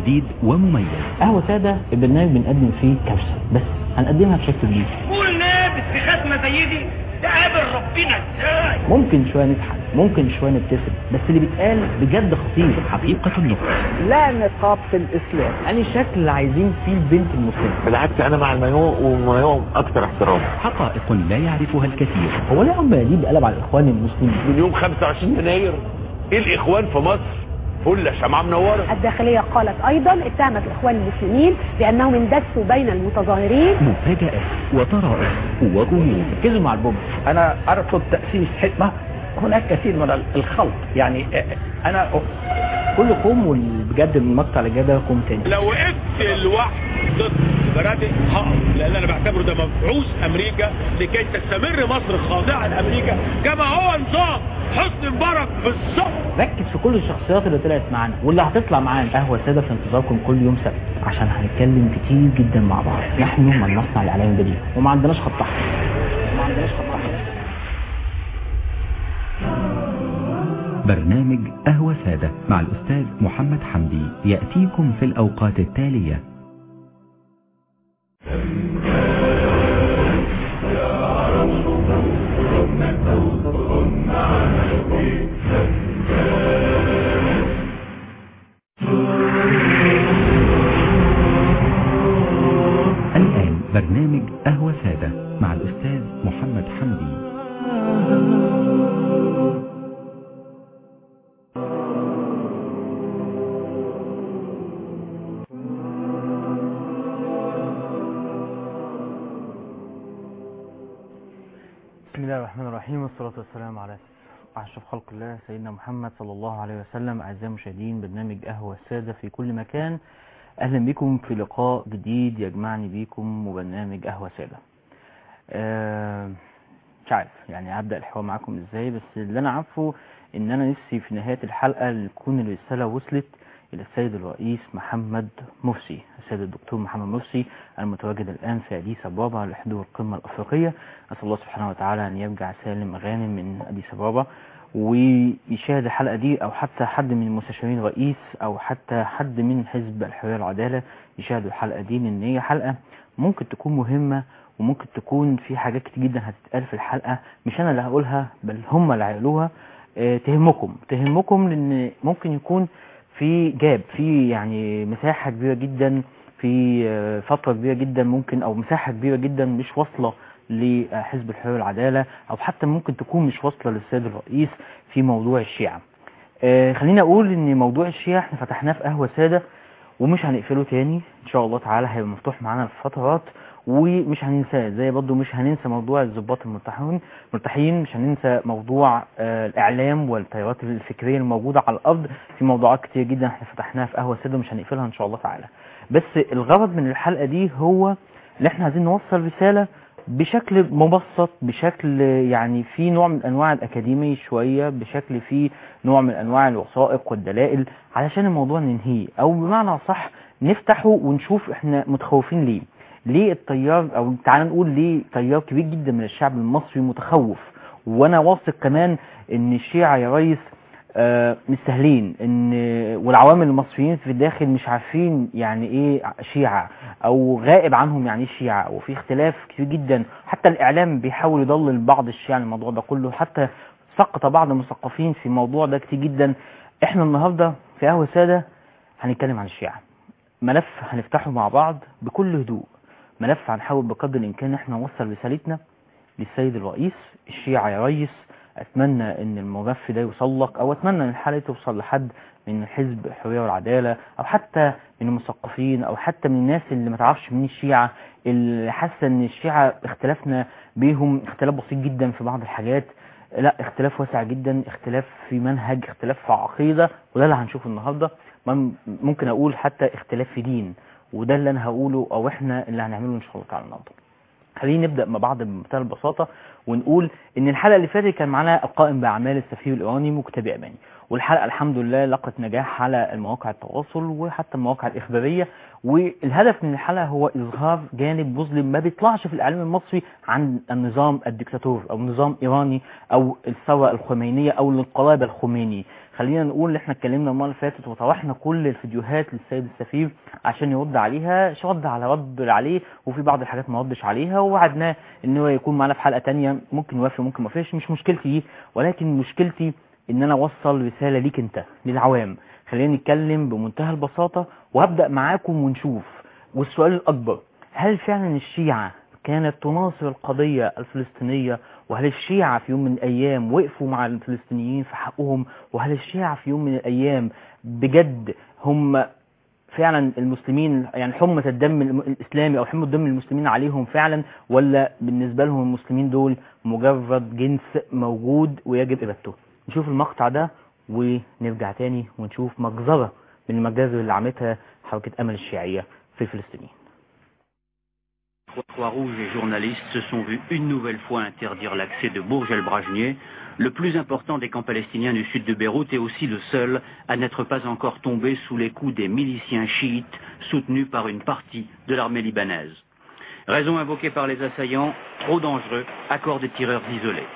جديد ومميز قهوة سادة البرنامج بنقدم فيه كبسة بس هنقدمها بشكل جديد قول لابس في ختمة زي دي تقابل ربنا ازاي ممكن شوية نضحك ممكن شوية نبتسم بس اللي بيتقال بجد خطير حقيقة النقد لا نقاب في الإسلام يعني الشكل اللي عايزين فيه البنت المسلمة بالعكس انا مع المايو والمايو اكثر احترام حقائق لا يعرفها الكثير هو ليه عم دي قلب على الإخوان المسلمين من يوم 25 يناير ايه الاخوان في مصر فل شمعة منورة الداخلية قالت أيضا اتهمت الإخوان المسلمين بأنهم اندسوا بين المتظاهرين مفاجآت وطرائف وغموض ركزوا مع البوب أنا أرفض تأسيس حكمة هناك كثير من الخلط يعني أنا كل قوم وبجد المقطع اللي جاي ده قوم تاني لو وقفت لوحدي ضد برادي هقف لان انا بعتبره ده مبعوث امريكا لكي تستمر مصر خاضعه لامريكا كما هو نظام حسني مبارك بالظبط ركز في كل الشخصيات اللي طلعت معانا واللي هتطلع معانا قهوة سادة في انتظاركم كل يوم سبت عشان هنتكلم كتير جدا مع بعض نحن من نصنع الاعلام الجديد وما عندناش خط احمر وما عندناش خط احمر برنامج قهوة سادة مع الأستاذ محمد حمدي يأتيكم في الأوقات التالية الآن برنامج قهوة سادة مع الأستاذ محمد حمدي بسم الله الرحمن الرحيم والصلاة والسلام على أشرف خلق الله سيدنا محمد صلى الله عليه وسلم أعزائي المشاهدين برنامج قهوة السادة في كل مكان أهلا بكم في لقاء جديد يجمعني بكم وبرنامج قهوة سادة آه، مش عارف يعني هبدأ الحوار معاكم ازاي بس اللي أنا عارفه إن أنا نفسي في نهاية الحلقة اللي تكون الرسالة وصلت إلى السيد الرئيس محمد مرسي السيد الدكتور محمد مرسي المتواجد الآن في أديس أبابا لحضور القمة الأفريقية أسأل الله سبحانه وتعالى أن يرجع سالم غانم من أديس أبابا ويشاهد الحلقة دي أو حتى حد من المستشارين رئيس أو حتى حد من حزب الحرية والعدالة يشاهدوا الحلقة دي لأن هي حلقة ممكن تكون مهمة وممكن تكون في حاجات كتير جدا هتتقال في الحلقة مش أنا اللي هقولها بل هم اللي هيقولوها آه، تهمكم تهمكم لأن ممكن يكون في جاب في يعني مساحة كبيرة جدا في آه، فترة كبيرة جدا ممكن أو مساحة كبيرة جدا مش واصلة لحزب الحرية والعدالة أو حتى ممكن تكون مش واصلة للسيد الرئيس في موضوع الشيعة آه، خليني أقول إن موضوع الشيعة احنا فتحناه في قهوة سادة ومش هنقفله تاني إن شاء الله تعالى هيبقى مفتوح معانا في فترات ومش هننساه زي برضه مش هننسى موضوع الضباط المرتاحين مرتاحين مش هننسى موضوع آه، الاعلام والتيارات الفكريه الموجوده على الارض في موضوعات كتير جدا احنا فتحناها في قهوه ساده مش هنقفلها ان شاء الله تعالى بس الغرض من الحلقه دي هو ان احنا عايزين نوصل رساله بشكل مبسط بشكل يعني في نوع من انواع الاكاديمي شويه بشكل في نوع من انواع الوثائق والدلائل علشان الموضوع ننهيه او بمعنى صح نفتحه ونشوف احنا متخوفين ليه ليه التيار او تعال نقول ليه تيار كبير جدا من الشعب المصري متخوف وانا واثق كمان ان الشيعة يا ريس آه، مش سهلين ان والعوامل المصريين في الداخل مش عارفين يعني ايه شيعة او غائب عنهم يعني ايه شيعة وفي اختلاف كتير جدا حتى الاعلام بيحاول يضلل بعض الشيعة عن الموضوع ده كله حتى سقط بعض المثقفين في الموضوع ده كتير جدا احنا النهاردة في قهوة سادة هنتكلم عن الشيعة ملف هنفتحه مع بعض بكل هدوء ملف هنحاول بقدر الامكان احنا نوصل رسالتنا للسيد الرئيس الشيعة يا ريس اتمنى ان الملف ده يوصل لك او اتمنى ان الحلقه توصل لحد من حزب الحريه والعداله او حتى من المثقفين او حتى من الناس اللي ما تعرفش مين الشيعه اللي حاسه ان الشيعه اختلافنا بيهم اختلاف بسيط جدا في بعض الحاجات لا اختلاف واسع جدا اختلاف في منهج اختلاف في عقيده وده اللي هنشوفه النهارده مم- ممكن اقول حتى اختلاف في دين وده اللي انا هقوله او احنا اللي هنعمله ان شاء الله تعالى النهارده خلينا نبدا مع بعض بمنتهى البساطه ونقول ان الحلقه اللي فاتت كان معانا القائم باعمال السفير الايراني مكتبي اماني والحلقه الحمد لله لقت نجاح على المواقع التواصل وحتى المواقع الاخباريه والهدف من الحلقه هو اظهار جانب مظلم ما بيطلعش في الاعلام المصري عن النظام الدكتاتور او نظام ايراني او الثوره الخمينيه او الانقلاب الخميني خلينا نقول ان احنا اتكلمنا المره اللي فاتت وطرحنا كل الفيديوهات للسيد السفير عشان يرد عليها رد على رد عليه وفي بعض الحاجات ما ردش عليها ووعدناه ان هو يكون معانا في حلقه تانية ممكن يوافق ممكن ما يوافقش مش مشكلتي دي ولكن مشكلتي ان انا اوصل رساله ليك انت للعوام خلينا نتكلم بمنتهى البساطه وهبدا معاكم ونشوف والسؤال الاكبر هل فعلا الشيعه كانت تناصر القضيه الفلسطينيه وهل الشيعة في يوم من الأيام وقفوا مع الفلسطينيين في حقهم وهل الشيعة في يوم من الأيام بجد هم فعلا المسلمين يعني حمة الدم الإسلامي أو حمة الدم المسلمين عليهم فعلا ولا بالنسبة لهم المسلمين دول مجرد جنس موجود ويجب إبادته نشوف المقطع ده ونرجع تاني ونشوف مجزرة من المجازر اللي عملتها حركة أمل الشيعية في الفلسطينيين Croix-Rouge et journalistes se sont vus une nouvelle fois interdire l'accès de Bourges el-Brajnier, le plus important des camps palestiniens du sud de Beyrouth et aussi le seul à n'être pas encore tombé sous les coups des miliciens chiites soutenus par une partie de l'armée libanaise. Raison invoquée par les assaillants, trop dangereux, accord des tireurs isolés.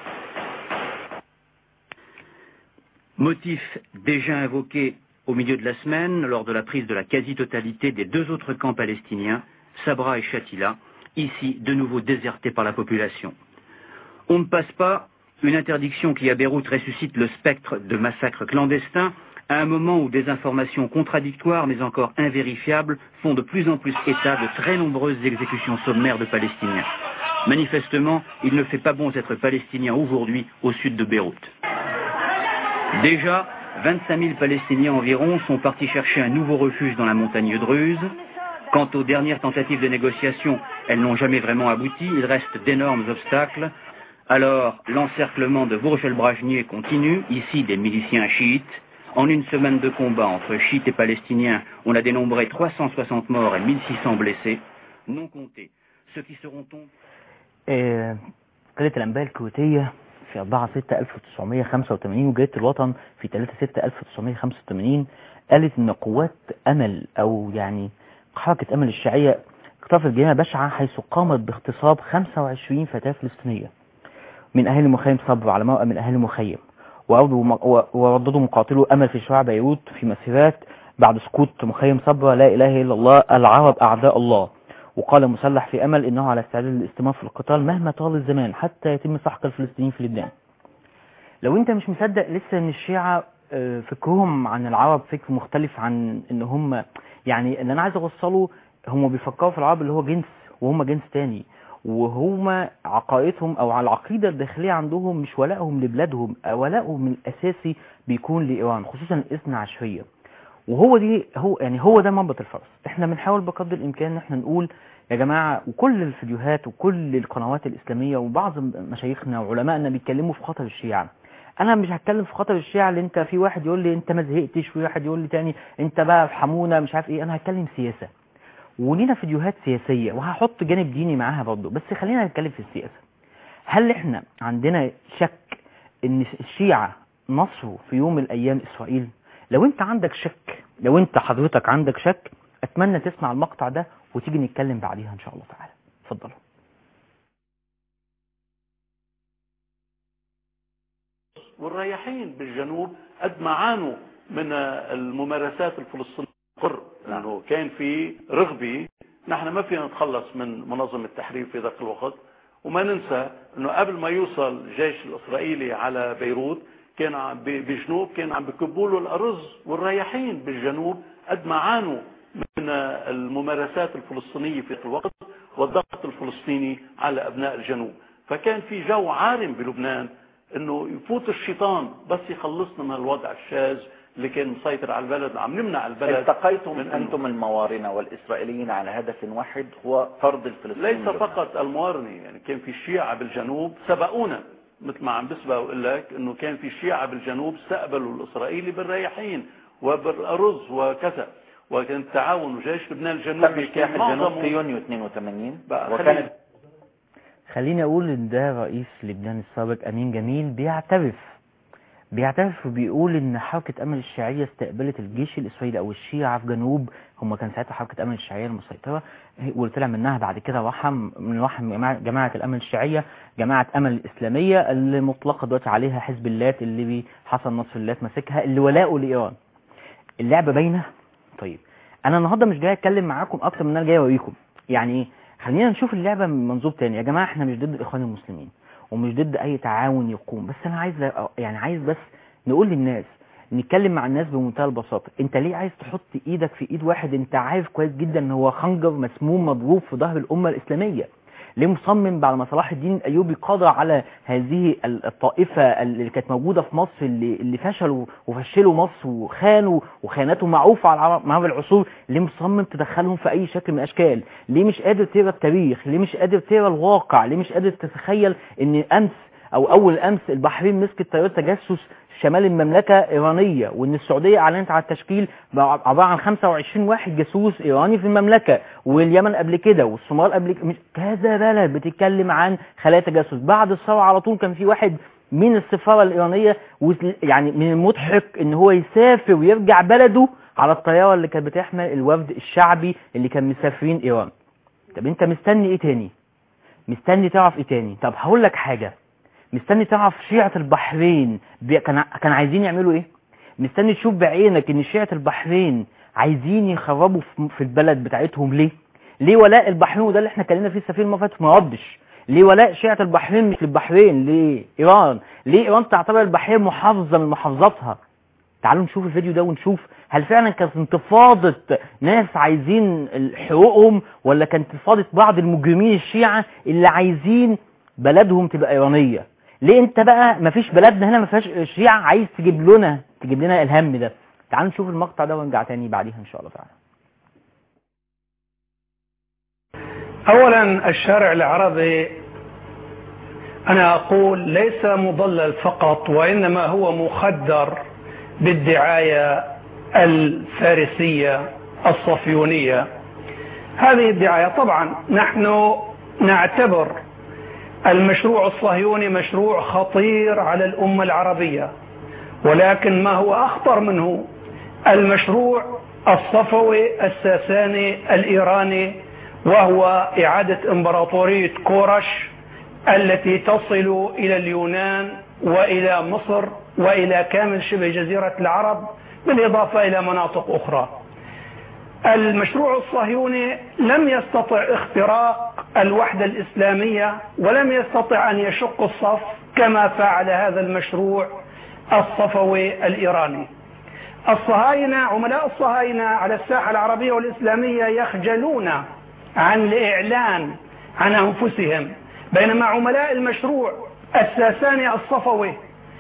Motif déjà invoqué au milieu de la semaine lors de la prise de la quasi-totalité des deux autres camps palestiniens, Sabra et Shatila, ici de nouveau désertés par la population. On ne passe pas une interdiction qui à Beyrouth ressuscite le spectre de massacres clandestins à un moment où des informations contradictoires mais encore invérifiables font de plus en plus état de très nombreuses exécutions sommaires de Palestiniens. Manifestement, il ne fait pas bon d'être palestinien aujourd'hui au sud de Beyrouth. Déjà, 25 000 Palestiniens environ sont partis chercher un nouveau refuge dans la montagne Druze. Quant aux dernières tentatives de négociation, elles n'ont jamais vraiment abouti, il reste d'énormes obstacles. Alors, l'encerclement de Bourges el Brajnier continue, ici des miliciens chiites. En une semaine de combat entre chiites et palestiniens, on a dénombré 360 morts et 1600 blessés, non comptés ceux qui seront tombés. آه، قرية الأنباء الكويتية في 4 6 1985 وجريدة الوطن في 3 6 1985 قالت إن قوات أمل أو يعني حركة أمل الشيعية اقترفت جريمة بشعة حيث قامت باغتصاب 25 فتاة فلسطينية من أهالي مخيم صبر على موقع من أهالي مخيم وأوضوا- و- ورددوا مقاتلو أمل في شوارع بيروت في مسيرات بعد سقوط مخيم صبر لا إله إلا الله العرب أعداء الله وقال مسلح في أمل إنه على استعداد للاستمرار في القتال مهما طال الزمان حتى يتم سحق الفلسطينيين في لبنان لو انت مش مصدق لسه ان الشيعة آه، فكرهم عن العرب فكر مختلف عن ان هم يعني اللي انا عايز اوصله هم بيفكروا في العرب اللي هو جنس وهم جنس تاني وهم عقائدهم او على العقيدة الداخلية عندهم مش ولائهم لبلادهم ولائهم الاساسي بيكون لايران خصوصا الاثنى عشرية وهو دي هو يعني هو ده منبط الفرس احنا بنحاول بقدر الامكان ان احنا نقول يا جماعة وكل الفيديوهات وكل القنوات الاسلامية وبعض مشايخنا وعلمائنا بيتكلموا في خطر الشيعة انا مش هتكلم في خطر الشيعة اللي انت في واحد يقول لي انت ما زهقتش في واحد يقول لي تاني انت بقى في حمونة مش عارف ايه انا هتكلم سياسة ولينا فيديوهات سياسية وهحط جانب ديني معاها برضه بس خلينا نتكلم في السياسة هل احنا عندنا شك ان الشيعة نصروا في يوم من الايام اسرائيل لو انت عندك شك لو انت حضرتك عندك شك اتمنى تسمع المقطع ده وتيجي نتكلم بعديها ان شاء الله تعالى اتفضلوا والرياحين بالجنوب قد ما عانوا من الممارسات الفلسطينية قر لأنه كان في رغبة نحن ما فينا نتخلص من منظمة التحرير في ذاك الوقت وما ننسى انه قبل ما يوصل الجيش الاسرائيلي على بيروت كان عم ب- بجنوب كان عم بكبوا له الارز والرياحين بالجنوب قد ما عانوا من الممارسات الفلسطينية في ذاك الوقت والضغط الفلسطيني على ابناء الجنوب فكان في جو عارم بلبنان انه يفوت الشيطان بس يخلصنا من الوضع الشاذ اللي كان مسيطر على البلد عم نمنع البلد التقيتم من إنه- أنتم الموارنة والإسرائيليين على هدف واحد هو طرد الفلسطينيين ليس فقط الموارنة يعني كان في الشيعة بالجنوب سبقونا مثل ما عم بسبق واقول لك انه كان في شيعة بالجنوب استقبلوا الاسرائيلي بالرياحين وبالارز وكذا وكان تعاون جيش لبنان تم الجنوبي اجتياح كان الجنوب معظمه في يونيو 82 بقى وكانت خليني اقول ان ده رئيس لبنان السابق امين جميل بيعترف بيعترف وبيقول ان حركة امل الشيعية استقبلت الجيش الاسرائيلي او الشيعة في جنوب هم كان ساعتها حركة امل الشيعية المسيطرة واللي طلع منها بعد كده وحم من وحم جماعة, جماعة الامل الشيعية جماعة امل الاسلامية اللي مطلقة دلوقتي عليها حزب اللات اللي بي- حسن نصر اللات ماسكها اللي ولاؤه لايران اللعبة باينة طيب انا النهارده مش جاي اتكلم معاكم اكتر من انا جاي اوريكم يعني ايه خلينا نشوف اللعبة من منظور تاني يا جماعة احنا مش ضد الاخوان المسلمين ومش ضد اي تعاون يقوم بس انا عايز يعني عايز بس نقول للناس نتكلم مع الناس بمنتهى البساطة انت ليه عايز تحط ايدك في ايد واحد انت عارف كويس جدا ان هو خنجر مسموم مضروب في ظهر الامة الاسلامية ليه مصمم بعد ما صلاح الدين الايوبي قضى على هذه ال- الطائفة اللي كانت موجودة في مصر اللي, اللي فشلوا وفشلوا مصر وخانوا وخياناتهم معروفة على العرب- مر العصور ليه مصمم تدخلهم في اي شكل من الاشكال ليه مش قادر تقرا التاريخ ليه مش قادر تقرا الواقع ليه مش قادر تتخيل ان امس او اول امس البحرين مسكت طيارة تجسس شمال المملكة ايرانية وان السعودية اعلنت على التشكيل عبارة عن 25 واحد جاسوس ايراني في المملكة واليمن قبل كده والصومال قبل كده مش- كذا بلد بتتكلم عن خلايا تجسس بعد الثورة على طول كان في واحد من السفارة الايرانية وس- يعني من المضحك ان هو يسافر ويرجع بلده على الطيارة اللي كانت بتحمل الوفد الشعبي اللي كان مسافرين ايران طب انت مستني ايه تاني مستني تعرف ايه تاني طب هقول لك حاجة مستني تعرف شيعة البحرين بي... كان كان عايزين يعملوا ايه مستني تشوف بعينك ان شيعة البحرين عايزين يخربوا في- في البلد بتاعتهم ليه ليه ولاء البحرين وده اللي احنا اتكلمنا فيه السفير ما فات ما ردش ليه ولاء شيعة البحرين مش للبحرين ليه ايران ليه ايران تعتبر البحرين محافظة من محافظاتها تعالوا نشوف الفيديو ده ونشوف هل فعلا كانت انتفاضة ناس عايزين حقوقهم ولا كانت انتفاضة بعض المجرمين الشيعة اللي عايزين بلدهم تبقى ايرانية ليه انت بقى مفيش بلدنا هنا ما فيهاش شيعة عايز تجيب لنا تجيب لنا الهم ده تعالوا نشوف المقطع ده ونرجع تاني بعديها ان شاء الله تعالى اولا الشارع العربي انا اقول ليس مضلل فقط وانما هو مخدر بالدعايه الفارسيه الصهيونيه هذه الدعايه طبعا نحن نعتبر المشروع الصهيوني مشروع خطير على الامه العربيه ولكن ما هو اخطر منه المشروع الصفوي الساساني الايراني وهو اعاده امبراطوريه كورش التي تصل الى اليونان والى مصر والى كامل شبه جزيره العرب بالاضافه الى مناطق اخرى. المشروع الصهيوني لم يستطع اختراق الوحده الاسلاميه ولم يستطع ان يشق الصف كما فعل هذا المشروع الصفوي الايراني. الصهاينه عملاء الصهاينه على الساحه العربيه والاسلاميه يخجلون عن الاعلان عن انفسهم بينما عملاء المشروع الساساني الصفوي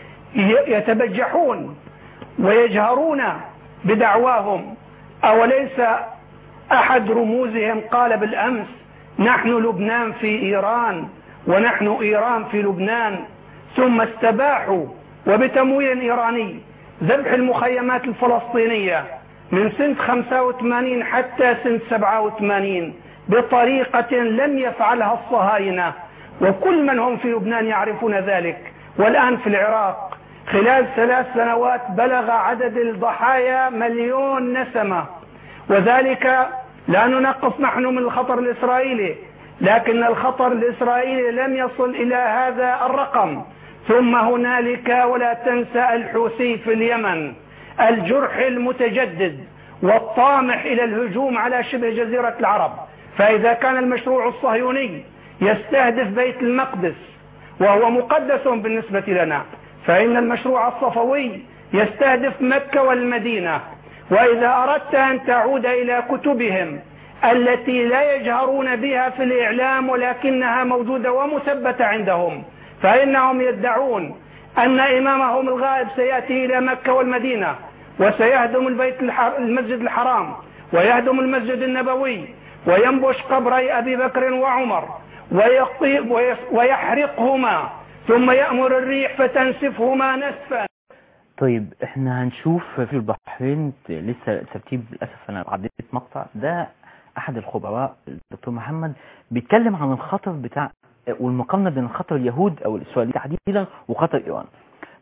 يتبجحون ويجهرون بدعواهم أوليس أحد رموزهم قال بالأمس نحن لبنان في إيران ونحن إيران في لبنان ثم استباحوا وبتمويل إيراني ذبح المخيمات الفلسطينية من سنة 85 حتى سنة 87 بطريقة لم يفعلها الصهاينة وكل من هم في لبنان يعرفون ذلك والآن في العراق خلال ثلاث سنوات بلغ عدد الضحايا مليون نسمة وذلك لا ننقص نحن من الخطر الإسرائيلي لكن الخطر الإسرائيلي لم يصل إلى هذا الرقم ثم هنالك ولا تنسى الحوثي في اليمن الجرح المتجدد والطامح إلى الهجوم على شبه جزيرة العرب فإذا كان المشروع الصهيوني يستهدف بيت المقدس وهو مقدس بالنسبة لنا فإن المشروع الصفوي يستهدف مكة والمدينة وإذا أردت أن تعود إلى كتبهم التي لا يجهرون بها في الإعلام ولكنها موجودة ومثبتة عندهم فإنهم يدعون أن إمامهم الغائب سيأتي إلى مكة والمدينة وسيهدم البيت الحر... المسجد الحرام ويهدم المسجد النبوي وينبش قبري أبي بكر وعمر ويقي... ويحرقهما ثم يأمر الريح فتنسفهما نسفا طيب احنا هنشوف في البحرين لسه ترتيب للاسف انا عديت مقطع ده احد الخبراء الدكتور محمد بيتكلم عن الخطر بتاع والمقارنه بين خطر اليهود او الاسرائيليين تحديدا وخطر ايران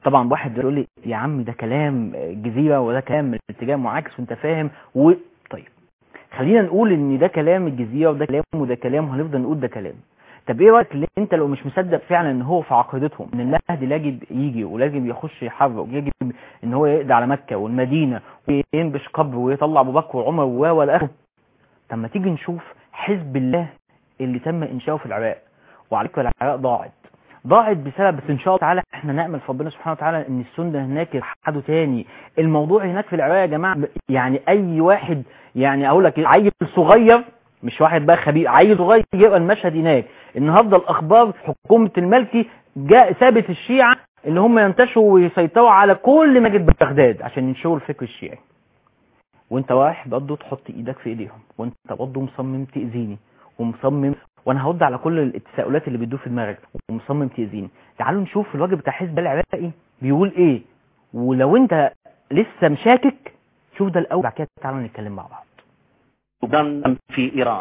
طبعا واحد يقول لي يا عم ده كلام الجزيره وده كلام من اتجاه معاكس وانت فاهم و... طيب خلينا نقول ان ده كلام الجزيره وده كلام وده كلام وهنفضل نقول ده كلام طب ايه رايك اللي انت لو مش مصدق فعلا ان هو في عقيدتهم ان المهدي لاجب يجي ولازم يخش يحرق ويجب ان هو يقضي على مكه والمدينه وينبش قبر ويطلع ابو بكر وعمر و والى اخره طب ما تيجي نشوف حزب الله اللي تم انشاؤه في العراق وعلى فكره العراق ضاعت ضاعت بسبب بس ان شاء الله تعالى احنا نامل في ربنا سبحانه وتعالى ان السنه هناك يحدوا تاني الموضوع هناك في العراق يا جماعه يعني اي واحد يعني اقول لك عيل صغير مش واحد بقى خبير عيل صغير يقرا المشهد هناك النهارده الاخبار حكومه الملكي جاء سابت الشيعه اللي هم ينتشروا ويسيطروا على كل مسجد بغداد عشان ينشروا الفكر الشيعي وانت رايح برضه تحط ايدك في ايديهم وانت برضه مصمم تاذيني ومصمم وانا هرد على كل التساؤلات اللي بتدور في دماغك ومصمم تاذيني تعالوا نشوف الواجب بتاع حزب العراقي بيقول ايه ولو انت لسه مشاكك شوف ده الاول بعد كده تعالوا نتكلم مع بعض لبنان في إيران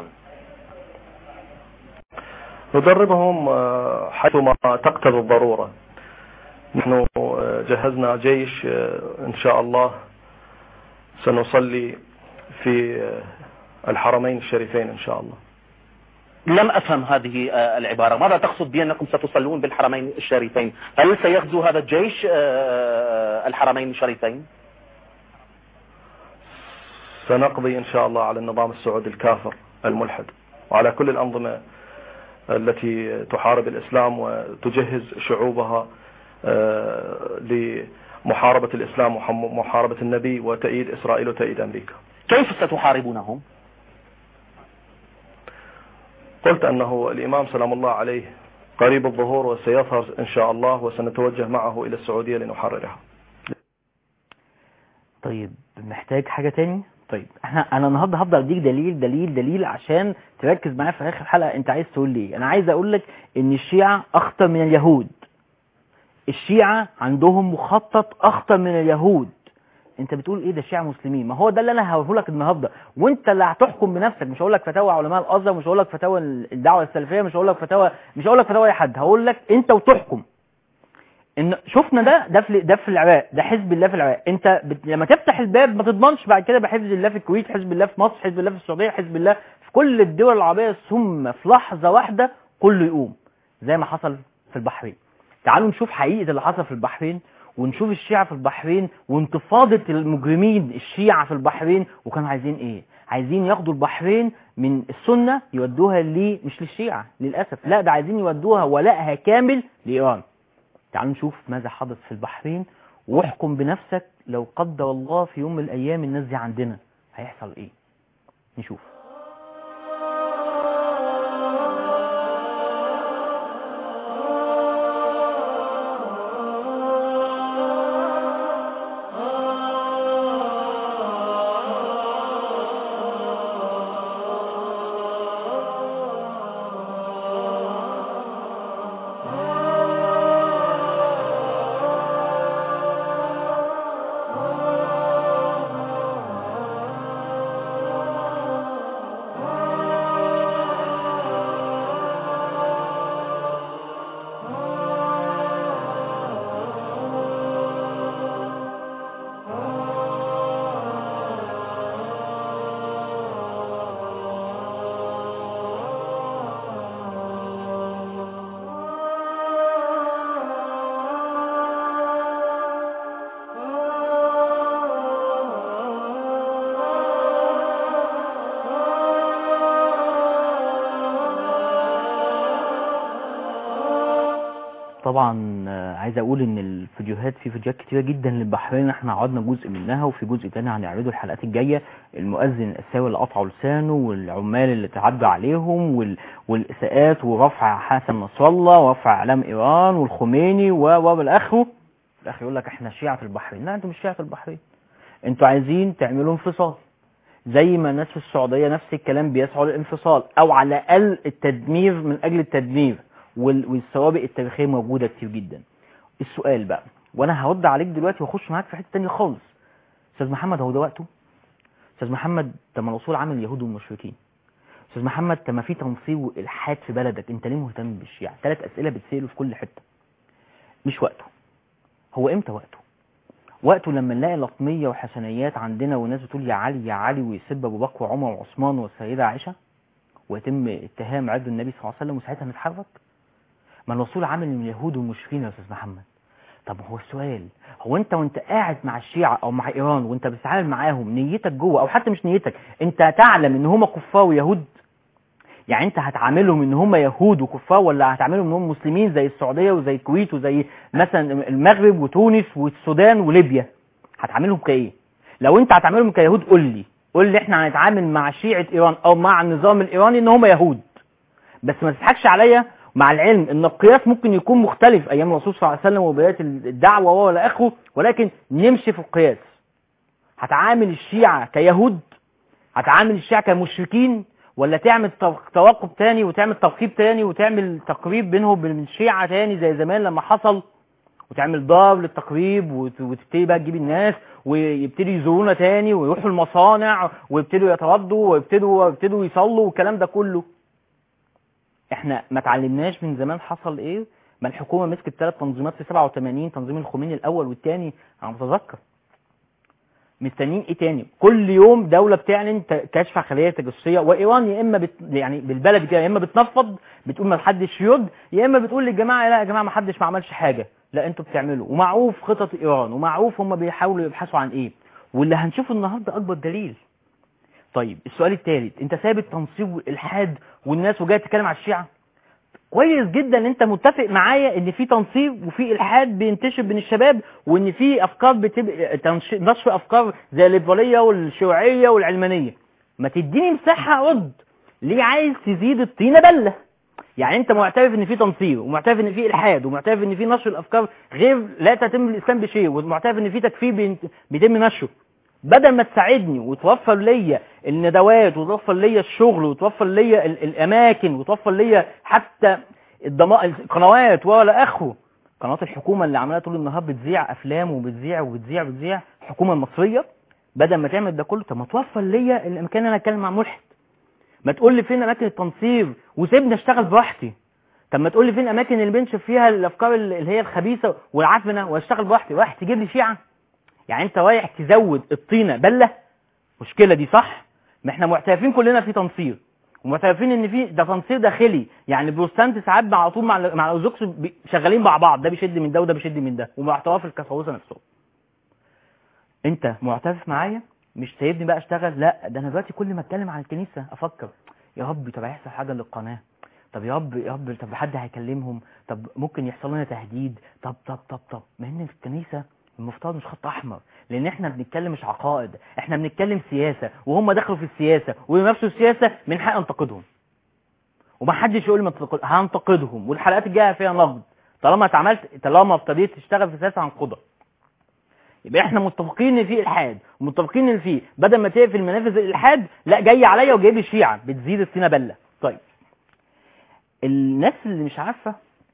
ندربهم آه، حيثما تقتضي الضرورة نحن آه، جهزنا جيش آه، إن شاء الله سنصلي في آه، الحرمين الشريفين إن شاء الله لم أفهم هذه آه، العبارة ماذا تقصد بأنكم ستصلون بالحرمين الشريفين هل سيغزو هذا الجيش آه، الحرمين الشريفين سنقضي إن شاء الله على النظام السعودي الكافر الملحد وعلى كل الأنظمة التي تحارب الإسلام وتجهز شعوبها آه، لمحاربة الإسلام ومحاربة النبي وتأييد إسرائيل وتأييد أمريكا كيف ستحاربونهم قلت أنه الإمام سلام الله عليه قريب الظهور وسيظهر إن شاء الله وسنتوجه معه إلى السعودية لنحررها طيب محتاج حاجة تاني طيب احنا انا النهارده هفضل اديك دليل دليل دليل عشان تركز معايا في اخر حلقه انت عايز تقول لي انا عايز اقول لك ان الشيعه اخطر من اليهود الشيعه عندهم مخطط اخطر من اليهود انت بتقول ايه ده الشيعه مسلمين ما هو ده اللي انا هقوله لك النهارده وانت اللي هتحكم بنفسك مش هقول لك فتاوى علماء الازهر مش هقول لك فتاوى الدعوه السلفيه مش هقول لك فتاوى مش هقول لك فتاوى اي حد هقول لك انت وتحكم ان شفنا ده ده في ده في العراق ده حزب الله في العراق انت بت... لما تفتح الباب ما تضمنش بعد كده بحزب الله في الكويت حزب الله في مصر حزب الله في السعوديه حزب الله في كل الدول العربيه ثم في لحظه واحده كله يقوم زي ما حصل في البحرين تعالوا نشوف حقيقه اللي حصل في البحرين ونشوف الشيعة في البحرين وانتفاضة المجرمين الشيعة في البحرين وكانوا عايزين ايه عايزين ياخدوا البحرين من السنة يودوها ليه مش للشيعة للأسف لا ده عايزين يودوها ولائها كامل لإيران تعالوا نشوف ماذا حدث في البحرين واحكم بنفسك لو قدر الله في يوم من الأيام الناس دي عندنا هيحصل ايه نشوف طبعا آه، عايز اقول ان الفيديوهات في فيديوهات كتيره جدا للبحرين احنا عرضنا جزء منها وفي جزء تاني هنعرضه الحلقات الجايه المؤذن الاسيوي اللي قطعوا لسانه والعمال اللي تعدوا عليهم وال... والاساءات ورفع حسن نصر الله ورفع اعلام ايران والخميني و و بالاخره في الاخر يقول لك احنا شيعه في البحرين لا انتوا مش شيعه في البحرين انتوا عايزين تعملوا انفصال زي ما الناس في السعوديه نفس الكلام بيسعوا للانفصال او على الاقل التدمير من اجل التدمير وال- والسوابق التاريخيه موجوده كتير جدا السؤال بقى وانا هرد عليك دلوقتي واخش معاك في حته تانية خالص استاذ محمد هو ده وقته استاذ محمد طب ما الرسول عامل اليهود والمشركين استاذ محمد طب ما في تنصيب والحاد في بلدك انت ليه مهتم بالشيعة ثلاث اسئله بتسالوا في كل حته مش وقته هو امتى وقته وقته لما نلاقي لطمية وحسنيات عندنا والناس بتقول يا علي يا علي ويسب ابو بكر وعمر وعثمان والسيدة عائشة ويتم اتهام عرض النبي صلى الله عليه وسلم وساعتها نتحرك ما الرسول عامل من اليهود والمشركين يا استاذ محمد طب هو السؤال هو انت وانت قاعد مع الشيعة او مع ايران وانت بتتعامل معاهم نيتك جوه او حتى مش نيتك انت تعلم ان هم كفار ويهود يعني انت هتعاملهم ان هم يهود وكفار ولا هتعاملهم ان هم مسلمين زي السعوديه وزي الكويت وزي مثلا المغرب وتونس والسودان وليبيا هتعاملهم كايه لو انت هتعاملهم كيهود قول لي قول لي احنا هنتعامل مع شيعه ايران او مع النظام الايراني ان هم يهود بس ما تضحكش عليا مع العلم ان القياس ممكن يكون مختلف ايام الرسول صلى الله عليه وسلم وبدايه الدعوه ولا اخره ولكن نمشي في القياس هتعامل الشيعه كيهود هتعامل الشيعه كمشركين ولا تعمل توقف تاني وتعمل ترقيب تاني وتعمل تقريب بينهم وبين الشيعة تاني زي زمان لما حصل وتعمل دار للتقريب وتبتدي بقى تجيب الناس ويبتدوا يزورونا تاني ويروحوا المصانع ويبتدوا يتردوا ويبتدوا ويبتدوا يصلوا والكلام ده كله احنا ما اتعلمناش من زمان حصل ايه ما الحكومه مسكت ثلاث تنظيمات في 87 تنظيم الخميني الاول والثاني انا متذكر مستنيين ايه تاني كل يوم دولة بتعلن كشف خلية تجسسية وايران يا اما بت يعني بالبلد كده يا اما بتنفض بتقول ما حدش يرد يا اما بتقول للجماعة لا يا جماعة ما حدش ما عملش حاجة لا انتوا بتعملوا ومعروف خطط ايران ومعروف هم بيحاولوا يبحثوا عن ايه واللي هنشوفه النهارده اكبر دليل طيب السؤال الثالث انت سايب التنصيب والالحاد والناس وجاي تتكلم على الشيعة كويس جدا ان انت متفق معايا ان في تنصيب وفي الحاد بينتشر بين الشباب وان في افكار بتبقى نشر افكار زي الليبراليه والشيوعيه والعلمانيه ما تديني مساحه ارد ليه عايز تزيد الطينه بله يعني انت معترف ان في تنصير ومعترف ان في الحاد ومعترف ان في نشر الافكار غير لا تتم الاسلام بشيء ومعترف ان في تكفير بيتم نشره بدل ما تساعدني وتوفر ليا الندوات وتوفر ليا الشغل وتوفر ليا الاماكن وتوفر ليا حتى الضما... القنوات ولا اخره قنوات الحكومه اللي عماله طول النهار بتذيع افلام وبتذيع وبتذيع وبتذيع الحكومه المصريه بدل ما تعمل ده كله طب ما توفر ليا الامكان انا اتكلم مع ملحد ما تقول لي فين اماكن التنصير وسيبني اشتغل براحتي طب ما تقول لي فين الاماكن اللي بنشوف فيها الافكار اللي هي الخبيثه والعفنه واشتغل براحتي رايح تجيب لي شيعه يعني انت رايح تزود الطينه بله مشكله دي صح ما احنا معترفين كلنا في تنصير ومعترفين ان في ده تنصير داخلي يعني البروتستانت ساعات على طول مع مع الارثوذكس شغالين مع بعض ده بيشد من ده وده بيشد من ده ومع اعتراف الكسوسه نفسهم انت معترف معايا مش سايبني بقى اشتغل لا ده انا دلوقتي كل ما اتكلم عن الكنيسه افكر يا رب طب هيحصل حاجه للقناه طب يا رب يا رب طب حد هيكلمهم طب ممكن يحصل لنا تهديد طب طب طب طب ما ان في الكنيسه المفترض مش خط احمر لان احنا بنتكلم مش عقائد احنا بنتكلم سياسه وهم دخلوا في السياسه وينافسوا السياسه من حق انتقدهم ومحدش يقول ما تنتقد هنتقدهم والحلقات الجايه فيها نقد طالما اتعملت طالما ابتديت تشتغل في سياسه هنقدها يبقى احنا متفقين ان في الحاد ومتفقين ان في بدل ما تقفل منافذ الالحاد لا جاي عليا وجايب لي الشيعه بتزيد الطينه بله طيب الناس اللي مش عارفه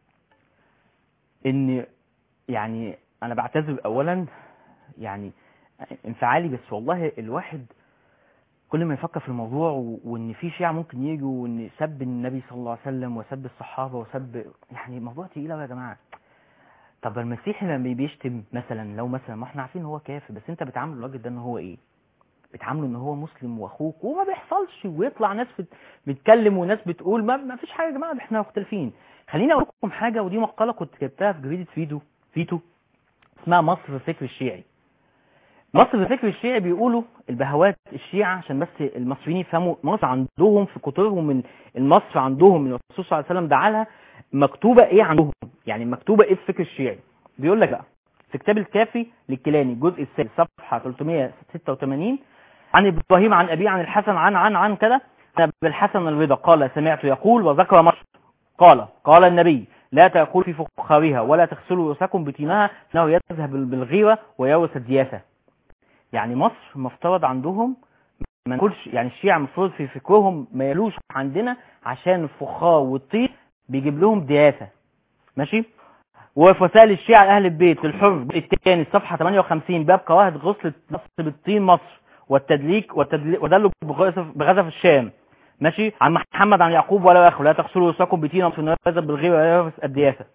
ان يعني انا بعتذر اولا يعني انفعالي بس والله الواحد كل ما يفكر في الموضوع و- وان في شيعة ممكن يجوا وان سب النبي صلى الله عليه وسلم وسب الصحابة وسب يعني موضوع تقيل أوي يا جماعة طب المسيحي لما بيشتم مثلا لو مثلا ما احنا عارفين ان هو كافر بس انت بتعامل الراجل ده ان هو ايه بتعامله ان هو مسلم واخوك وما بيحصلش ويطلع ناس بت- بتتكلم وناس بتقول ما, ما فيش حاجه يا جماعه احنا مختلفين خليني اقول لكم حاجه ودي مقاله كنت كتبتها في جريده فيدو فيتو اسمها مصر في الفكر الشيعي مصر في الفكر الشيعي بيقولوا البهوات الشيعة عشان بس المصريين يفهموا مصر عندهم في كتبهم من المصر عندهم من الرسول صلى الله عليه وسلم دعالها مكتوبة ايه عندهم يعني مكتوبة ايه في الفكر الشيعي بيقول لك بقى في كتاب الكافي للكيلاني الجزء السادس صفحة 386 عن ابراهيم عن ابي عن الحسن عن عن عن كده عن أبي الحسن الرضا قال سمعت يقول وذكر مصر قال قال النبي لا تأكل في فخارها ولا تغسلوا رؤوسكم بطينها انه يذهب بالغيرة ويورث الدياسة يعني مصر مفترض عندهم ما ناكلش يعني الشيعة المفروض في فكرهم ما يلوش عندنا عشان الفخار والطين بيجيب لهم دياسة ماشي وفي وسائل الشيعة أهل البيت الحر الثاني الصفحة 58 باب كراهة غسل نصب بالطين مصر والتدليك والتدليك ودلك بغزف, بغزف الشام ماشي عن محمد عن يعقوب ولا اخر لا تغسلوا رؤوسكم بطين في النار بالغير ولا يرفس الدياسة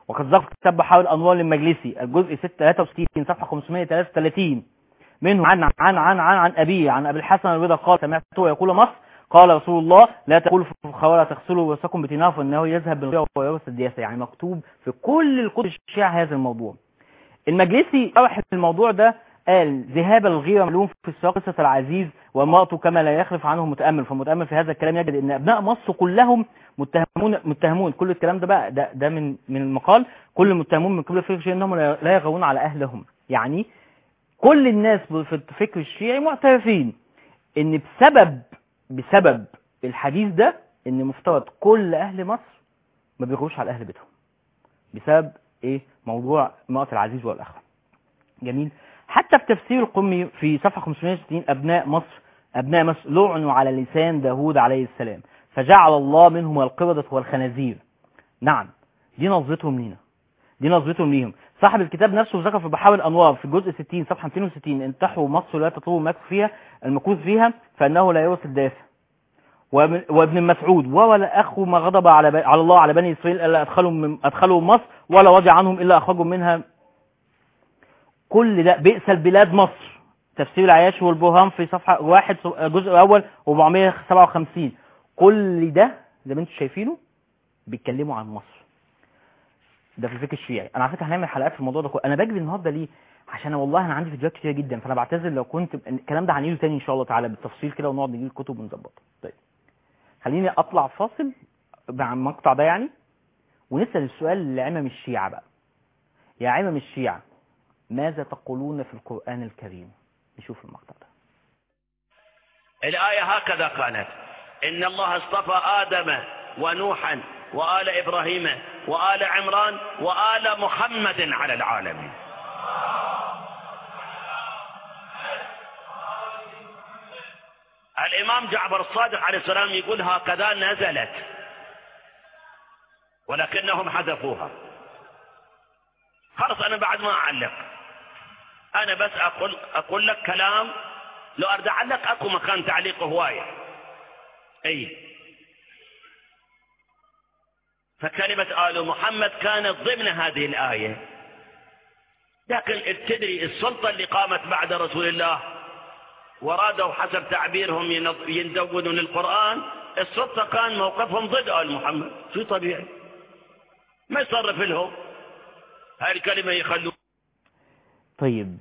وقد ذكر كتاب بحار الانوار للمجلسي الجزء 63 صفحه 533 منه عن عن عن عن عن ابيه عن ابي الحسن الرضا قال سمعته يقول مصر قال رسول الله لا تقولوا في الخوارة ولا تغسلوا رؤوسكم بتناف فانه يذهب بالغيره ويورث الدياسه يعني مكتوب في كل الكتب الشيعة هذا الموضوع المجلسي شرح الموضوع ده قال ذهاب الغيرة معلوم في سياق قصة العزيز وامرأته كما لا يخلف عنه متأمل فمتأمل في هذا الكلام يجد ان ابناء مصر كلهم متهمون متهمون كل الكلام ده بقى ده, ده من من المقال كل المتهمون من قبل الفكر الشيعي انهم لا يغرون على اهلهم يعني كل الناس في الفكر الشيعي معترفين ان بسبب بسبب الحديث ده ان مفترض كل اهل مصر ما بيغروش على اهل بيتهم بسبب ايه موضوع امرأة العزيز والاخوة جميل حتى في تفسير القمي في صفحة 560 ابناء مصر ابناء مصر لعنوا على لسان داوود عليه السلام فجعل الله منهم القردة والخنازير نعم دي نظرتهم لينا دي نظرتهم ليهم صاحب الكتاب نفسه ذكر في بحار الانوار في الجزء 60 صفحه 260 انتحوا مصر لا تطلبوا المكث فيها المكوث فيها فانه لا يورث الدافع وابن وابن مسعود ولا اخو ما غضب على ب... على الله على بني اسرائيل الا ادخلوا من... ادخلوا مصر ولا وضع عنهم الا اخرجوا منها كل ده بئس البلاد مصر تفسير العياش والبرهان في صفحه واحد الجزء الاول 457 كل ده زي ما انتم شايفينه بيتكلموا عن مصر ده في الفكر الشيعي انا على فكره هنعمل حلقات في الموضوع ده كله انا بجري النهارده ليه عشان والله انا عندي فيديوهات كتير جدا فانا بعتذر لو كنت الكلام ده هنعيده تاني ان شاء الله تعالى بالتفصيل كده ونقعد نجيب الكتب ونظبطها طيب خليني اطلع فاصل مع المقطع ده يعني ونسال السؤال لعمم الشيعه بقى يا عمم الشيعه ماذا تقولون في القران الكريم نشوف المقطع ده الآية هكذا قالت إن الله اصطفى آدم ونوحا وآل إبراهيم وآل عمران وآل محمد على العالمين الإمام جعفر الصادق عليه السلام يقول هكذا نزلت ولكنهم حذفوها خلاص أنا بعد ما أعلق أنا بس أقول أقول لك كلام لو أرد أعلق أكو مكان تعليق هواية أي فكلمة آل محمد كانت ضمن هذه الآية لكن تدري السلطة اللي قامت بعد رسول الله ورادوا حسب تعبيرهم يزودون القرآن السلطة كان موقفهم ضد آل محمد شو طبيعي ما يصرف لهم هاي الكلمة يخلوا طيب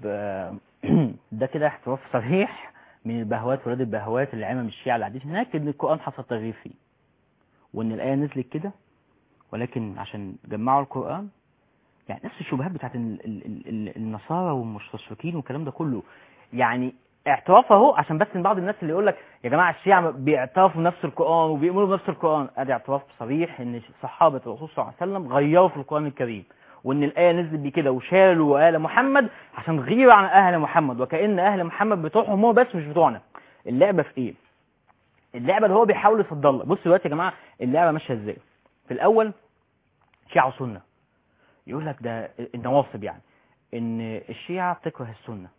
ده كده احتراف صريح من البهوات ولاد البهوات اللي عمم الشيعة العديد هناك ان القرآن حصل تغيير فيه وان الآية نزلت كده ولكن عشان جمعوا القرآن يعني نفس الشبهات بتاعت ال ال ال النصارى والمستشرقين والكلام ده كله يعني اعتراف اهو عشان بس من بعض الناس اللي يقول لك يا جماعه الشيعة بيعترفوا بنفس القرآن وبيؤمنوا بنفس القرآن ادي اعتراف صريح ان صحابة الرسول صلى الله عليه وسلم غيروا في القرآن الكريم وان الآية نزلت بكده وشالوا آل محمد عشان غيروا عن أهل محمد وكأن أهل محمد بتوعهم هو بس مش بتوعنا اللعبة في ايه اللعبة اللي هو بيحاول يصدر لك بصوا دلوقتي يا جماعة اللعبة ماشية ازاي في الأول شيعة وسنة يقول لك ده النواصب يعني ان الشيعة بتكره السنة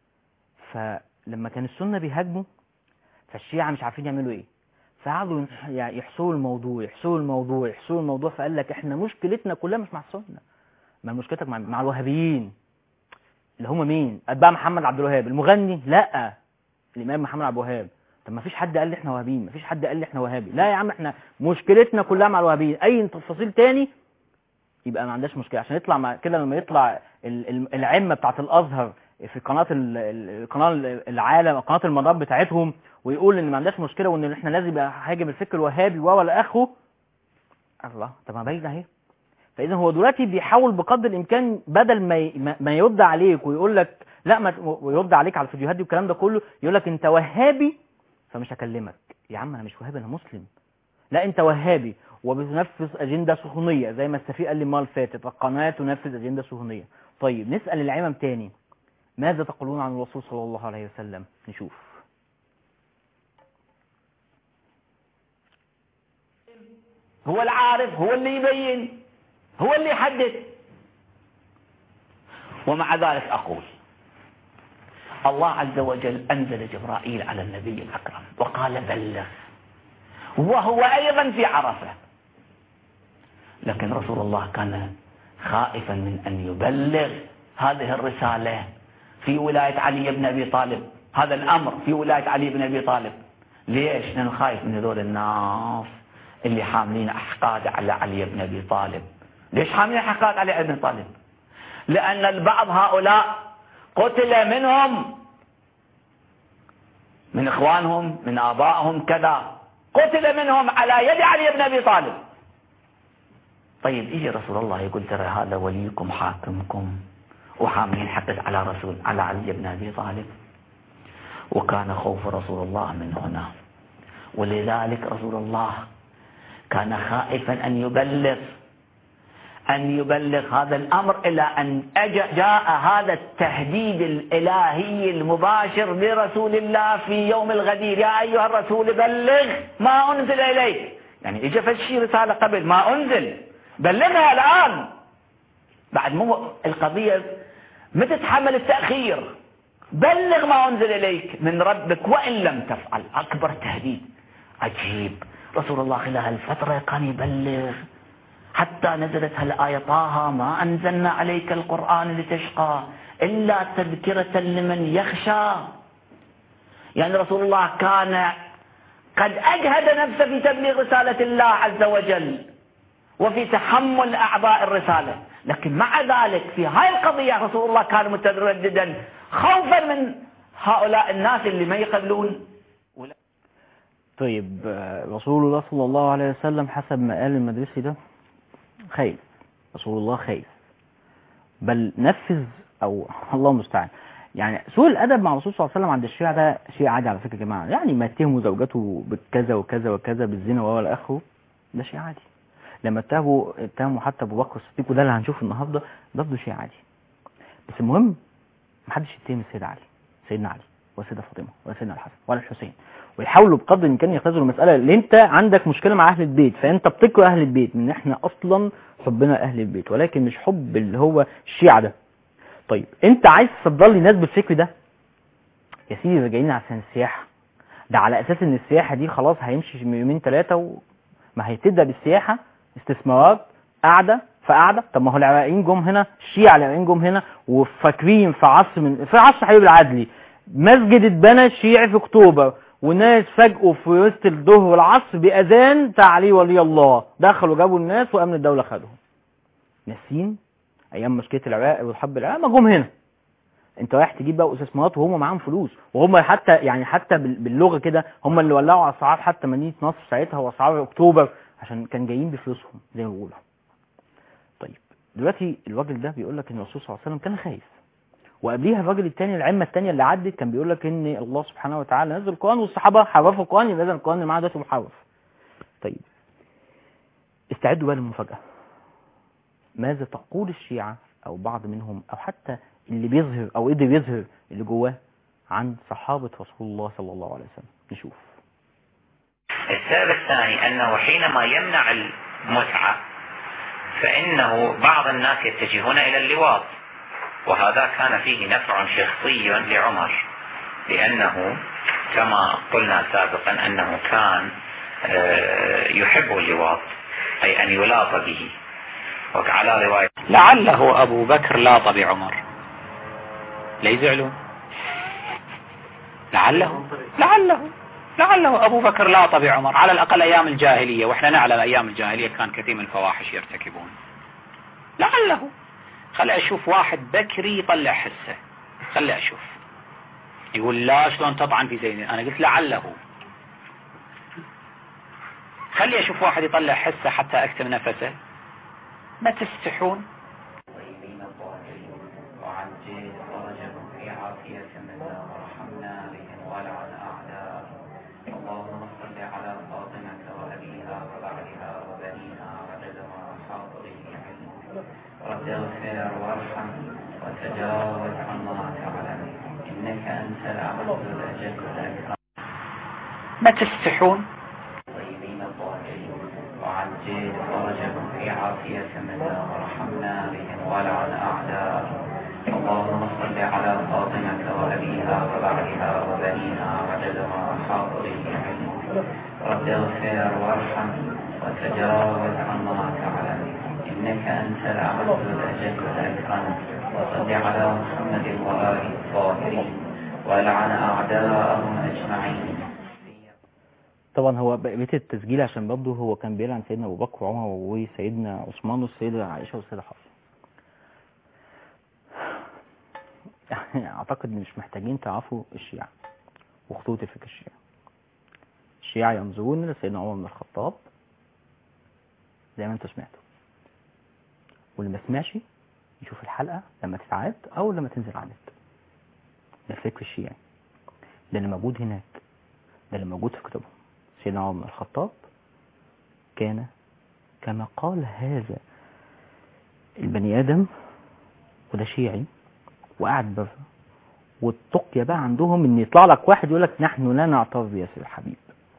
فلما كان السنة بيهاجموا فالشيعة مش عارفين يعملوا ايه فقعدوا يحسوا الموضوع يحسوا الموضوع يحسوا الموضوع فقال لك احنا مشكلتنا كلها مش مع السنة ما مشكلتك مع, مع الوهابيين اللي هم مين اتباع محمد عبد الوهاب المغني لا الامام محمد عبد الوهاب طب ما فيش حد قال لي احنا وهابيين ما فيش حد قال لي احنا وهابي لا يا عم احنا مشكلتنا كلها مع الوهابيين اي تفاصيل تاني يبقى ما عندناش مشكله عشان يطلع مع كده لما يطلع العمه بتاعت الازهر في قناه القناه العالم قناه المدار بتاعتهم ويقول ان ما عندناش مشكله وان احنا لازم يبقى هاجم الفكر الوهابي ولا اخره الله طب ما باينه اهي فاذا هو دلوقتي بيحاول بقدر الامكان بدل ما ما يرد عليك ويقول لك لا ما ويرد عليك على الفيديوهات دي والكلام ده كله يقول لك انت وهابي فمش هكلمك يا عم انا مش وهابي انا مسلم لا انت وهابي وبتنفذ اجنده صهيونيه زي ما السفير قال لي المره اللي فاتت القناه تنفذ اجنده صهيونيه طيب نسال العمم تاني ماذا تقولون عن الرسول صلى الله عليه وسلم نشوف هو العارف هو اللي يبين هو اللي يحدد ومع ذلك أقول الله عز وجل أنزل جبرائيل على النبي الأكرم وقال بلغ وهو أيضا في عرفة لكن رسول الله كان خائفا من أن يبلغ هذه الرسالة في ولاية علي بن أبي طالب هذا الأمر في ولاية علي بن أبي طالب ليش؟ لأنه خايف من هذول الناس اللي حاملين أحقاد على علي بن أبي طالب ليش حاملين أحقاد علي بن أبي طالب؟ لأن البعض هؤلاء قتل منهم من إخوانهم من آبائهم كذا قتل منهم على يد علي بن أبي طالب طيب يجي رسول الله يقول ترى هذا وليكم حاكمكم وحاملين حقد على رسول على علي بن أبي طالب وكان خوف رسول الله من هنا ولذلك رسول الله كان خائفا أن يبلغ أن يبلغ هذا الأمر إلى أن جاء هذا التهديد الإلهي المباشر لرسول الله في يوم الغدير يا أيها الرسول بلغ ما أنزل إليك يعني إجا فشي رسالة قبل ما أنزل بلغها الآن بعد مو القضية ما تتحمل التأخير بلغ ما أنزل إليك من ربك وإن لم تفعل أكبر تهديد عجيب رسول الله خلال الفترة كان يبلغ حتى نزلت هالآية طه ما أنزلنا عليك القرآن لتشقى إلا تذكرة لمن يخشى يعني رسول الله كان قد أجهد نفسه في تبليغ رسالة الله عز وجل وفي تحمل أعضاء الرسالة لكن مع ذلك في هاي القضية رسول الله كان مترددا خوفا من هؤلاء الناس اللي ما يقبلون طيب رسول الله صلى الله عليه وسلم حسب ما قال المدرسي ده خايف رسول الله خايف بل نفذ او الله المستعان يعني سوء الادب مع الرسول صلى الله عليه وسلم عند الشيعة ده شيء عادي على فكره يا جماعه يعني ما اتهموا زوجته بكذا وكذا وكذا بالزنا والى اخره ده شيء عادي لما اتهموا اتهموا حتى ابو بكر الصديق وده اللي هنشوفه النهارده ده برضه شيء عادي بس المهم ما حدش يتهم السيد علي سيدنا علي والسيده فاطمه ولا سيدنا الحسن ولا الحسين ويحاولوا بقدر الامكان يختزلوا المساله اللي انت عندك مشكله مع اهل البيت فانت بتكره اهل البيت من احنا اصلا حبنا اهل البيت ولكن مش حب اللي هو الشيعة ده طيب انت عايز تصدر لي ناس بالفكر ده يا سيدي ده جايين عشان السياحه ده على اساس ان السياحه دي خلاص هيمشي يومين ثلاثه وما هيبتدى بالسياحه استثمارات قاعده فقاعده طب ما هو العراقيين جم هنا الشيعة العراقيين جم هنا وفاكرين في عصر من في عصر حبيب العدلي مسجد اتبنى شيعي في اكتوبر وناس فجأوا في وسط الظهر والعصر بأذان بتاع علي ولي الله دخلوا جابوا الناس وأمن الدولة خدهم ناسين أيام مشكلة العراق والحرب العراق ما جم هنا انت رايح تجيب بقى استثمارات وهم معاهم فلوس وهم حتى يعني حتى باللغه كده هم اللي ولعوا اسعار حتى مدينه نصر ساعتها واسعار اكتوبر عشان كان جايين بفلوسهم زي ما بيقولوا طيب دلوقتي الراجل ده بيقول لك ان الرسول صلى الله عليه وسلم كان خايف وقبليها الراجل الثاني العمه الثانيه اللي عدت كان بيقول لك ان الله سبحانه وتعالى نزل القران والصحابه حرفوا القران يبقى اذا القران اللي معاه دلوقتي محرف طيب استعدوا بقى للمفاجاه ماذا تقول الشيعه او بعض منهم او حتى اللي بيظهر او قدر يظهر اللي جواه عن صحابه رسول الله صلى الله عليه وسلم نشوف السبب الثاني انه حينما يمنع المتعه فانه بعض الناس يتجهون الى اللواط وهذا كان فيه نفع شخصي لعمر لأنه كما قلنا سابقا أنه كان يحب اللواط أي أن يلاط به وعلى رواية لعله أبو بكر لاط بعمر لا يزعلون لعله لعله لعله أبو بكر لاط بعمر على الأقل أيام الجاهلية وإحنا نعلم أيام الجاهلية كان كثير من الفواحش يرتكبون لعله خلي اشوف واحد بكري يطلع حسه خلي اشوف يقول لا شلون تطعن في زينب انا قلت لعله خلي اشوف واحد يطلع حسه حتى اكتم نفسه ما تستحون اللهم صل على فاطمة وأبيها وبعدها وبنيها عدد ما أحاط به علمك رب اغفر وارحم وتجاوز عما تعلم انك انت الاعز الاجل الاكرم ما تستحون طيبين الطاهرين وعجل فرجهم في عافية منا وارحمنا بهم ولعن اعداءهم اللهم صل على فاطمة وأبيها وبعدها وبنيها عدد ما أحاط به علمك رب اغفر وارحم وتجاوز عما تعلم إنك أنت الأعز الأجل الأكرم وصل على محمد وآله الطاهرين ولعن أعداءهم أجمعين طبعا هو بقيت التسجيل عشان برضه هو كان بيلعن سيدنا ابو بكر وعمر وسيدنا عثمان والسيده عائشه والسيده حفصه يعني اعتقد ان مش محتاجين تعرفوا الشيعة وخطوط الفكر الشيعي الشيعة ينظرون لسيدنا عمر بن الخطاب زي ما انتوا سمعتوا واللي ما سمعش يشوف الحلقة لما تتعاد او لما تنزل على النت ده الفكر الشيعي ده اللي موجود هناك ده اللي موجود في كتبهم سيدنا عمر بن الخطاب كان كما قال هذا البني آدم وده شيعي وقاعد بره والتقية بقى عندهم ان يطلع لك واحد يقول لك نحن لا نعترف بياسر الحبيب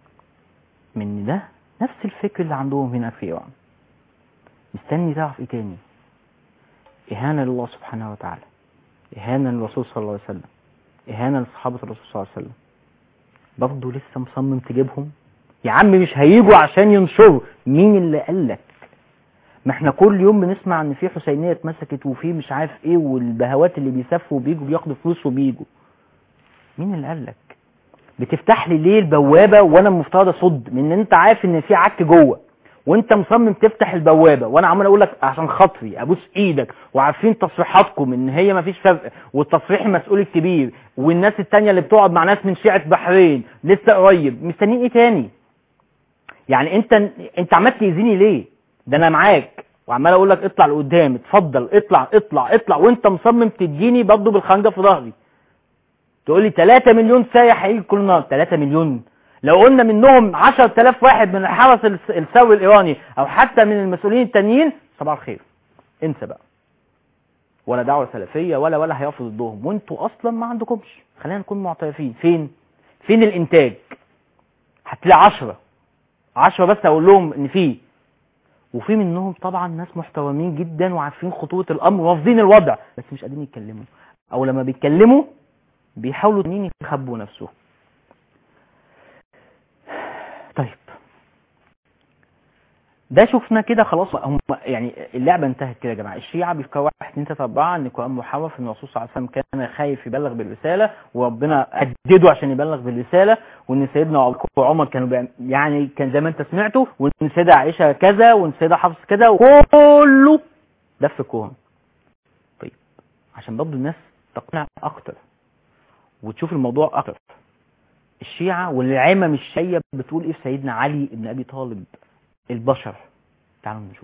من ده نفس الفكر اللي عندهم هنا في ايران مستني تعرف ايه تاني اهانة لله سبحانه وتعالى اهانة للرسول صلى الله عليه وسلم اهانة لصحابة الرسول صلى الله عليه وسلم برضه لسه مصمم تجيبهم يا عم مش هيجوا عشان ينشروا مين اللي قال لك ما احنا كل يوم بنسمع ان في حسينيه اتمسكت وفي مش عارف ايه والبهوات اللي بيسافروا وبيجوا بياخدوا فلوس وبيجوا مين اللي قال لك بتفتح لي ليه البوابه وانا المفترض اصد من ان انت عارف ان في عك جوه وانت مصمم تفتح البوابه وانا عمال اقول لك عشان خاطري ابوس ايدك وعارفين تصريحاتكم ان هي مفيش فرق والتصريح المسؤول الكبير والناس التانية اللي بتقعد مع ناس من شيعة بحرين لسه قريب مستنيين ايه تاني يعني انت انت عمال تاذيني ليه ده انا معاك وعمال اقول لك اطلع لقدام اتفضل اطلع اطلع اطلع وانت مصمم تديني برضه بالخنجه في ظهري تقول لي 3 مليون سايح هيجي كل نهار 3 مليون لو قلنا منهم 10000 واحد من الحرس الس- الثوري الايراني او حتى من المسؤولين التانيين صباح الخير انسى بقى ولا دعوه سلفيه ولا ولا هيقفوا ضدهم وانتوا اصلا ما عندكمش خلينا نكون معترفين فين فين الانتاج هتلاقي 10 10 بس اقول لهم ان في وفي منهم طبعا ناس محترمين جدا وعارفين خطوره الامر ورافضين الوضع بس مش قادرين يتكلموا او لما بيتكلموا بيحاولوا تانيين يخبوا نفسهم طيب ده شفنا كده خلاص هم يعني اللعبه انتهت كده يا جماعه الشيعه بيفكروا واحد اتنين تلاته اربعه ان القران محرف ان الرسول صلى الله عليه وسلم كان خايف يبلغ بالرساله وربنا هدده عشان يبلغ بالرساله وان سيدنا ابو بكر وعمر كانوا بيعم- يعني كان زي ما انت سمعته وان السيده عائشه كذا وان السيده حفصه كذا وكله ده في الكوره طيب عشان برضه الناس تقنع اكتر وتشوف الموضوع اكتر الشيعة والعمم الشية بتقول ايه في سيدنا علي بن ابي طالب البشر تعالوا نشوف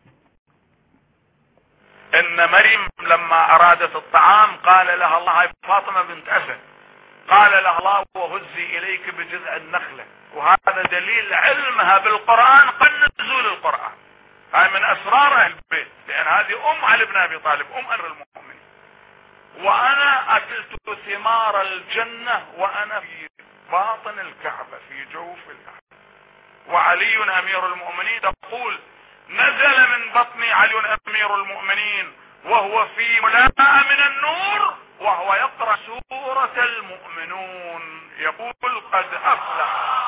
ان مريم لما ارادت الطعام قال لها الله هاي فاطمة بنت اسد قال لها الله وهزي اليك بجذع النخلة وهذا دليل علمها بالقرآن قبل نزول القرآن هاي من اسرار اهل البيت لان هذه ام علي بن ابي طالب ام امر المؤمنين وانا اكلت ثمار الجنة وانا في باطن الكعبة في جوف الكعبة وعلي امير المؤمنين تقول نزل من بطني علي امير المؤمنين وهو في ملاء من النور وهو يقرأ سورة المؤمنون يقول قد افلح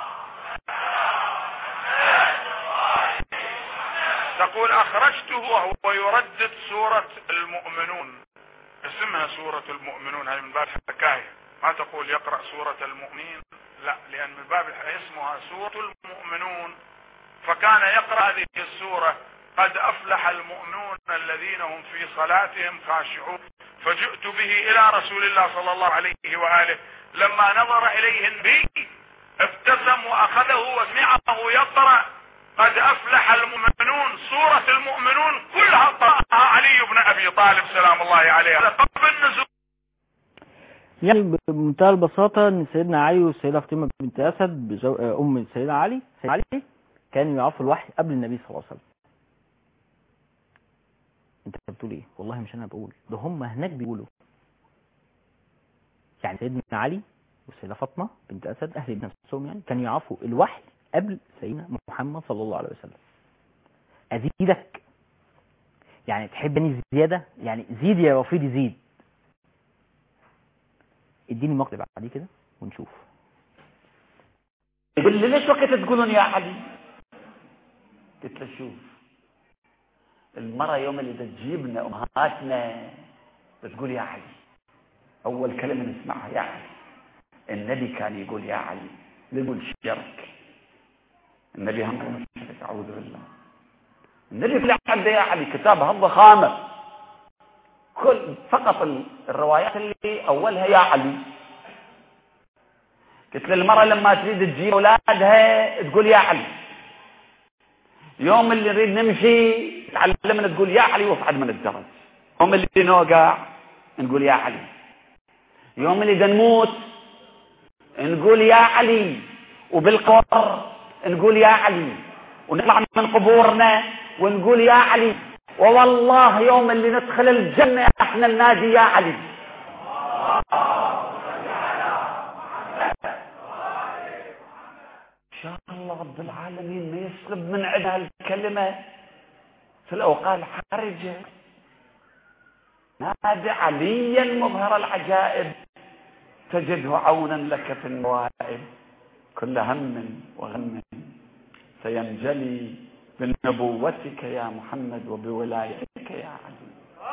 تقول اخرجته وهو يردد سورة المؤمنون اسمها سورة المؤمنون هذه من باب الحكاية ما تقول يقرأ سورة المؤمنين لا لان من باب الحكاية اسمها سورة المؤمنون فكان يقرأ هذه السورة قد افلح المؤمنون الذين هم في صلاتهم خاشعون فجئت به الى رسول الله صلى الله عليه وآله لما نظر اليه النبي ابتسم واخذه وسمعه يقرأ قد افلح المؤمنون سورة المؤمنون كلها قرأها علي بن ابي طالب سلام الله عليه هذا قبل نزول يعني بمنتهى البساطة ان سيدنا علي والسيدة فاطمة بنت اسد بزو... آه، ام السيدة علي سيدنا علي كانوا يعرفوا الوحي قبل النبي صلى الله عليه وسلم انت بتقول ايه والله مش انا بقول ده هم هناك بيقولوا يعني سيدنا علي والسيدة فاطمة بنت اسد اهل ابن نفسهم يعني كانوا يعرفوا الوحي قبل سيدنا محمد صلى الله عليه وسلم ازيدك يعني تحبني زيادة يعني زيد يا رفيدي زيد اديني مقطع بعديه كده ونشوف يقول لي ليش وقت تقولون يا علي قلت له شوف المرة يوم اللي تجيبنا أمهاتنا بتقول يا علي أول كلمة نسمعها يا علي النبي كان يقول يا علي يقول شرك النبي هم شرك أعوذ بالله النبي في عنده يا علي كتاب هالضخامة كل فقط الروايات اللي أولها يا علي قلت للمرأة لما تريد تجيب أولادها تقول يا علي يوم اللي نريد نمشي تعلمنا تقول يا علي واصعد من الدرج يوم اللي نوقع نقول يا علي يوم اللي نموت نقول يا علي وبالقبر نقول يا علي ونطلع من قبورنا ونقول يا علي ووالله يوم اللي ندخل الجنة احنا ننادي يا علي ان شاء الله رب العالمين ما يسلب من عندها الكلمة في الأوقات الحرجة نادي عليا مظهر العجائب تجده عونا لك في النوائب كل هم وغم سينجلي بنبوتك يا محمد وبولايتك يا علي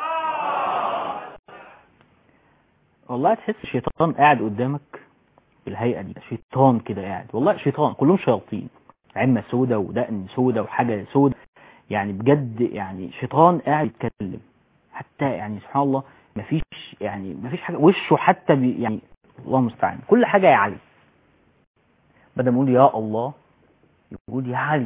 والله تحس الشيطان قاعد قدامك بالهيئة دي شيطان كده قاعد والله شيطان كلهم شياطين عمة سودة ودقن سودة وحاجة سودة يعني بجد يعني شيطان قاعد يتكلم حتى يعني سبحان الله مفيش يعني مفيش حاجة وشه حتى بي يعني الله المستعان كل حاجة يا علي بدل ما يقول يا الله يقول يا علي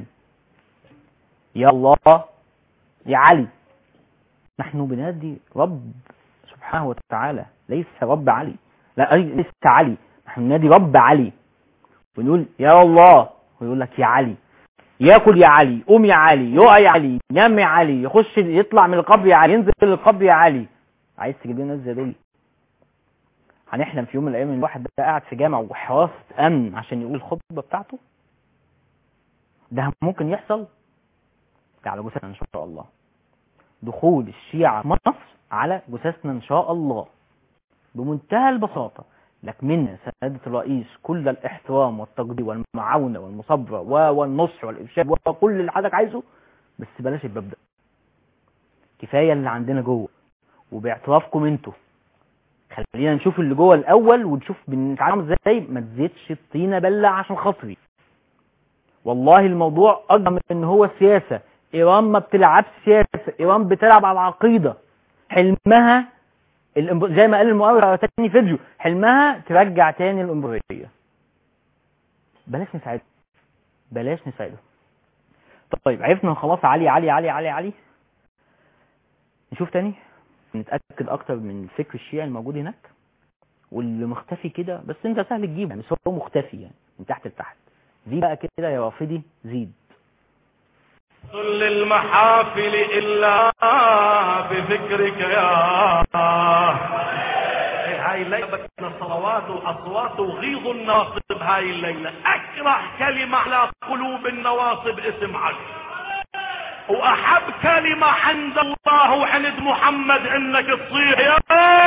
يا الله يا علي نحن بنادي رب سبحانه وتعالى ليس رب علي لا ليس علي نحن بنادي رب علي ونقول يا الله ويقول لك يا علي ياكل يا علي قوم يا علي يقع يا علي ينام يا علي يخش يطلع من القبر يا علي ينزل القبر يا علي عايز تجيب لنا ناس زي دول هنحلم في يوم من الايام ان الواحد ده قاعد في جامع وحراسه امن عشان يقول الخطبه بتاعته ده ممكن يحصل ده على جثثنا ان شاء الله دخول الشيعة في مصر على جثثنا ان شاء الله بمنتهى البساطة لك منا سيادة الرئيس كل الاحترام والتقدير والمعاونة والمصبرة والنصح والإرشاد وكل اللي حضرتك عايزه بس بلاش الباب ده كفاية اللي عندنا جوه وباعترافكم انتوا خلينا نشوف اللي جوه الأول ونشوف بنتعامل ازاي ما تزيدش الطينة بلة عشان خاطري والله الموضوع أكبر من ان هو سياسة إيران ما بتلعبش سياسة إيران بتلعب على العقيدة حلمها الإمب... زي ما قال المؤرخ تاني فيديو حلمها ترجع تاني الإمبراطورية بلاش نساعده بلاش نساعده طيب عرفنا خلاص علي علي علي علي علي نشوف تاني نتأكد أكتر من الفكر الشيعي الموجود هناك واللي مختفي كده بس انت سهل تجيبه يعني بس هو مختفي يعني من تحت لتحت زيد بقى كده يا رافضي زيد كل المحافل إلا بذكرك يا هاي الليلة بدنا صلوات وأصوات وغيظ الناصب هاي الليلة أكره كلمة على قلوب النواصب اسم علي وأحب كلمة عند الله وعند محمد إنك تصيح يا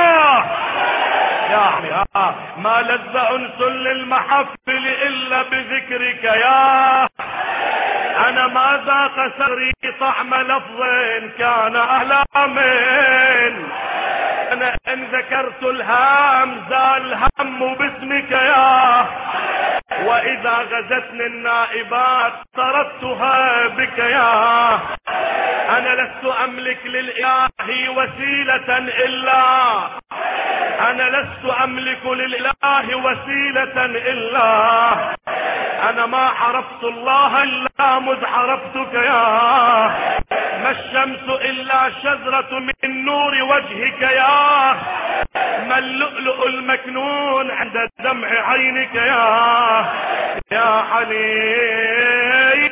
يعني آه ما لذ أنس للمحفل إلا بذكرك يا أنا ما ذاق سري طعم لفظ كان أهلا من أنا إن ذكرت الهام زال هم باسمك يا وإذا غزتني النائبات طردتها بك يا أنا لست أملك للإله وسيلة إلا أنا لست أملك للإله وسيلة إلا أنا ما عرفت الله إلا مذ عرفتك يا ما الشمس إلا شجرة من نور وجهك يا ما اللؤلؤ المكنون عند دمع عينك يا يا علي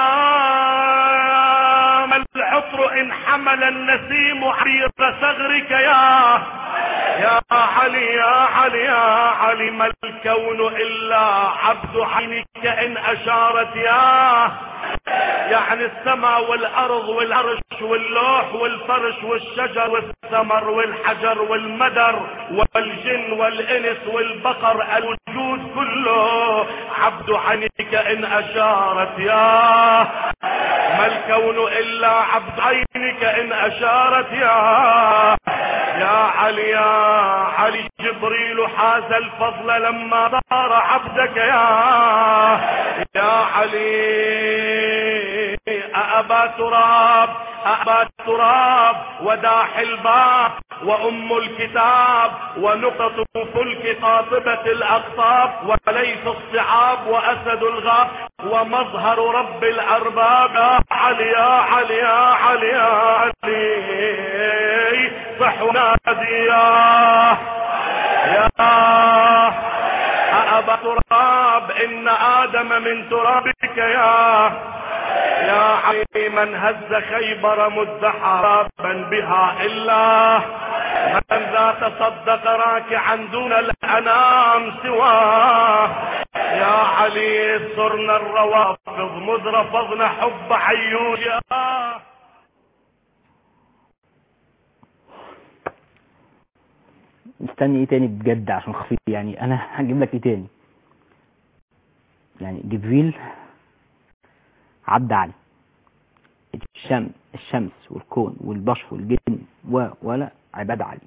ما العطر إن حمل النسيم حرير صغرك يا يا علي يا علي يا علي ما الكون إلا عبد عينك إن أشارت يا يعني السماء والأرض والعرش واللوح والفرش والشجر والثمر والحجر والمدر والجن والإنس والبقر الوجود كله عبد عينك إن أشارت يا ما الكون إلا عبد عينك إن أشارت يا يا علي يا علي جبريل حاز الفضل لما دار عبدك يا يا علي أأبا تراب أأبا تراب وداح الباب وأم الكتاب ونقطة فلك قاطبة الأقطاب وليس الصعاب وأسد الغاب ومظهر رب الأرباب يا علي يا علي يا علي يا علي صح ونادي يا يا أأبا تراب إن آدم من ترابك يا يا علي من هز خيبر مد حرابا بها إلا من ذا تصدق راكعا دون الأنام سواه يا علي صرنا الروافض مذ رفضنا حب عيوش يا مستني ايه تاني بجد عشان خفيف يعني انا هجيب لك ايه تاني يعني جبريل عبد علي الشمس الشمس والكون والبشر والجن و ولا عباد علي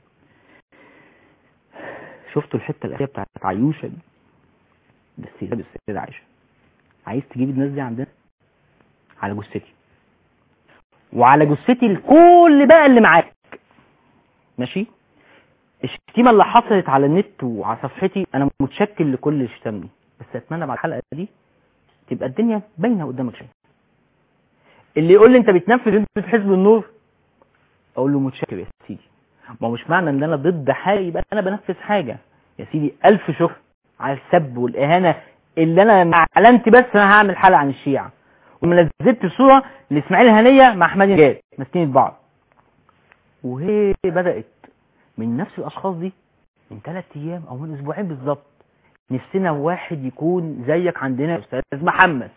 شفتوا الحته الاخيره بتاعت عيوشه دي بس هي السيده عائشه عايز تجيب الناس دي عندنا على جثتي وعلى جثتي الكل بقى اللي معاك ماشي الشتيمه اللي حصلت على النت وعلى صفحتي انا متشكل لكل اللي شتمني بس اتمنى بعد الحلقه دي تبقى الدنيا باينه قدامك شيء اللي يقول لي انت بتنفذ انت في حزب النور اقول له متشكر يا سيدي ما هو مش معنى ان انا ضد حاجه يبقى انا بنفذ حاجه يا سيدي الف شكر على السب والاهانه اللي انا مع اعلنت بس انا هعمل حلقه عن الشيعه ونزلت صوره لاسماعيل هنيه مع احمد نجاد ماسكين بعض وهي بدات من نفس الاشخاص دي من ثلاث ايام او من اسبوعين بالظبط نفسنا واحد يكون زيك عندنا يا استاذ محمد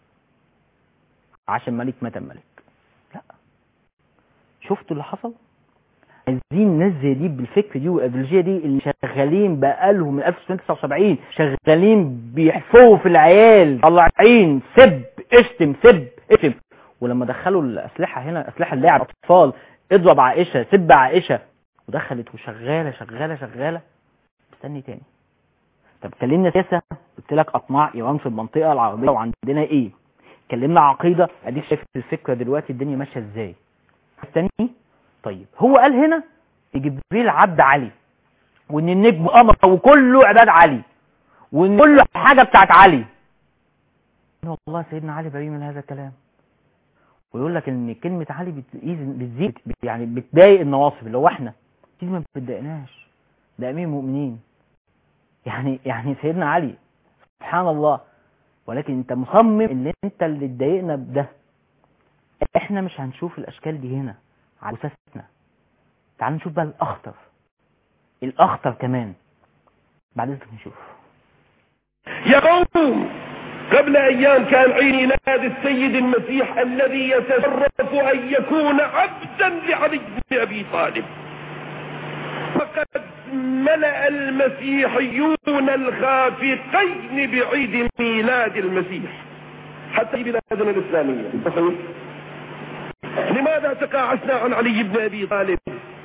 عشان ملك مات الملك لا شفتوا اللي حصل عايزين ناس زي دي بالفكر دي والايديولوجيه دي اللي شغالين بقالهم من 1979 شغالين بيحفوا في العيال طالعين سب اشتم سب اشتم ولما دخلوا الاسلحه هنا اسلحه اللعب اطفال اضرب عائشه سب عائشه ودخلت وشغاله شغاله شغاله استني تاني طب كلمنا سياسه قلت لك اطماع ايران في المنطقه العربيه وعندنا ايه كلمنا عقيده اديك شايف الفكره دلوقتي الدنيا ماشيه ازاي استني طيب هو قال هنا جبريل عبد علي وان النجم قمر وكله عباد علي وان كل حاجه بتاعت علي والله سيدنا علي بريء من هذا الكلام ويقول لك ان كلمه علي بتزيد بتزيد يعني بتضايق النواصب اللي هو احنا دي ما بتضايقناش ده امير المؤمنين يعني يعني سيدنا علي سبحان الله ولكن انت مصمم ان انت اللي تضايقنا بده احنا مش هنشوف الاشكال دي هنا على اساسنا تعال نشوف بقى الاخطر الاخطر كمان بعد اذنك نشوف يا قوم قبل ايام كان عين ينادي السيد المسيح الذي يتصرف ان يكون عبدا لعلي بن ابي طالب فقد ملأ المسيحيون الخافقين بعيد ميلاد المسيح حتى في بلادنا الإسلامية صحيح لماذا تقاعسنا عن علي بن أبي طالب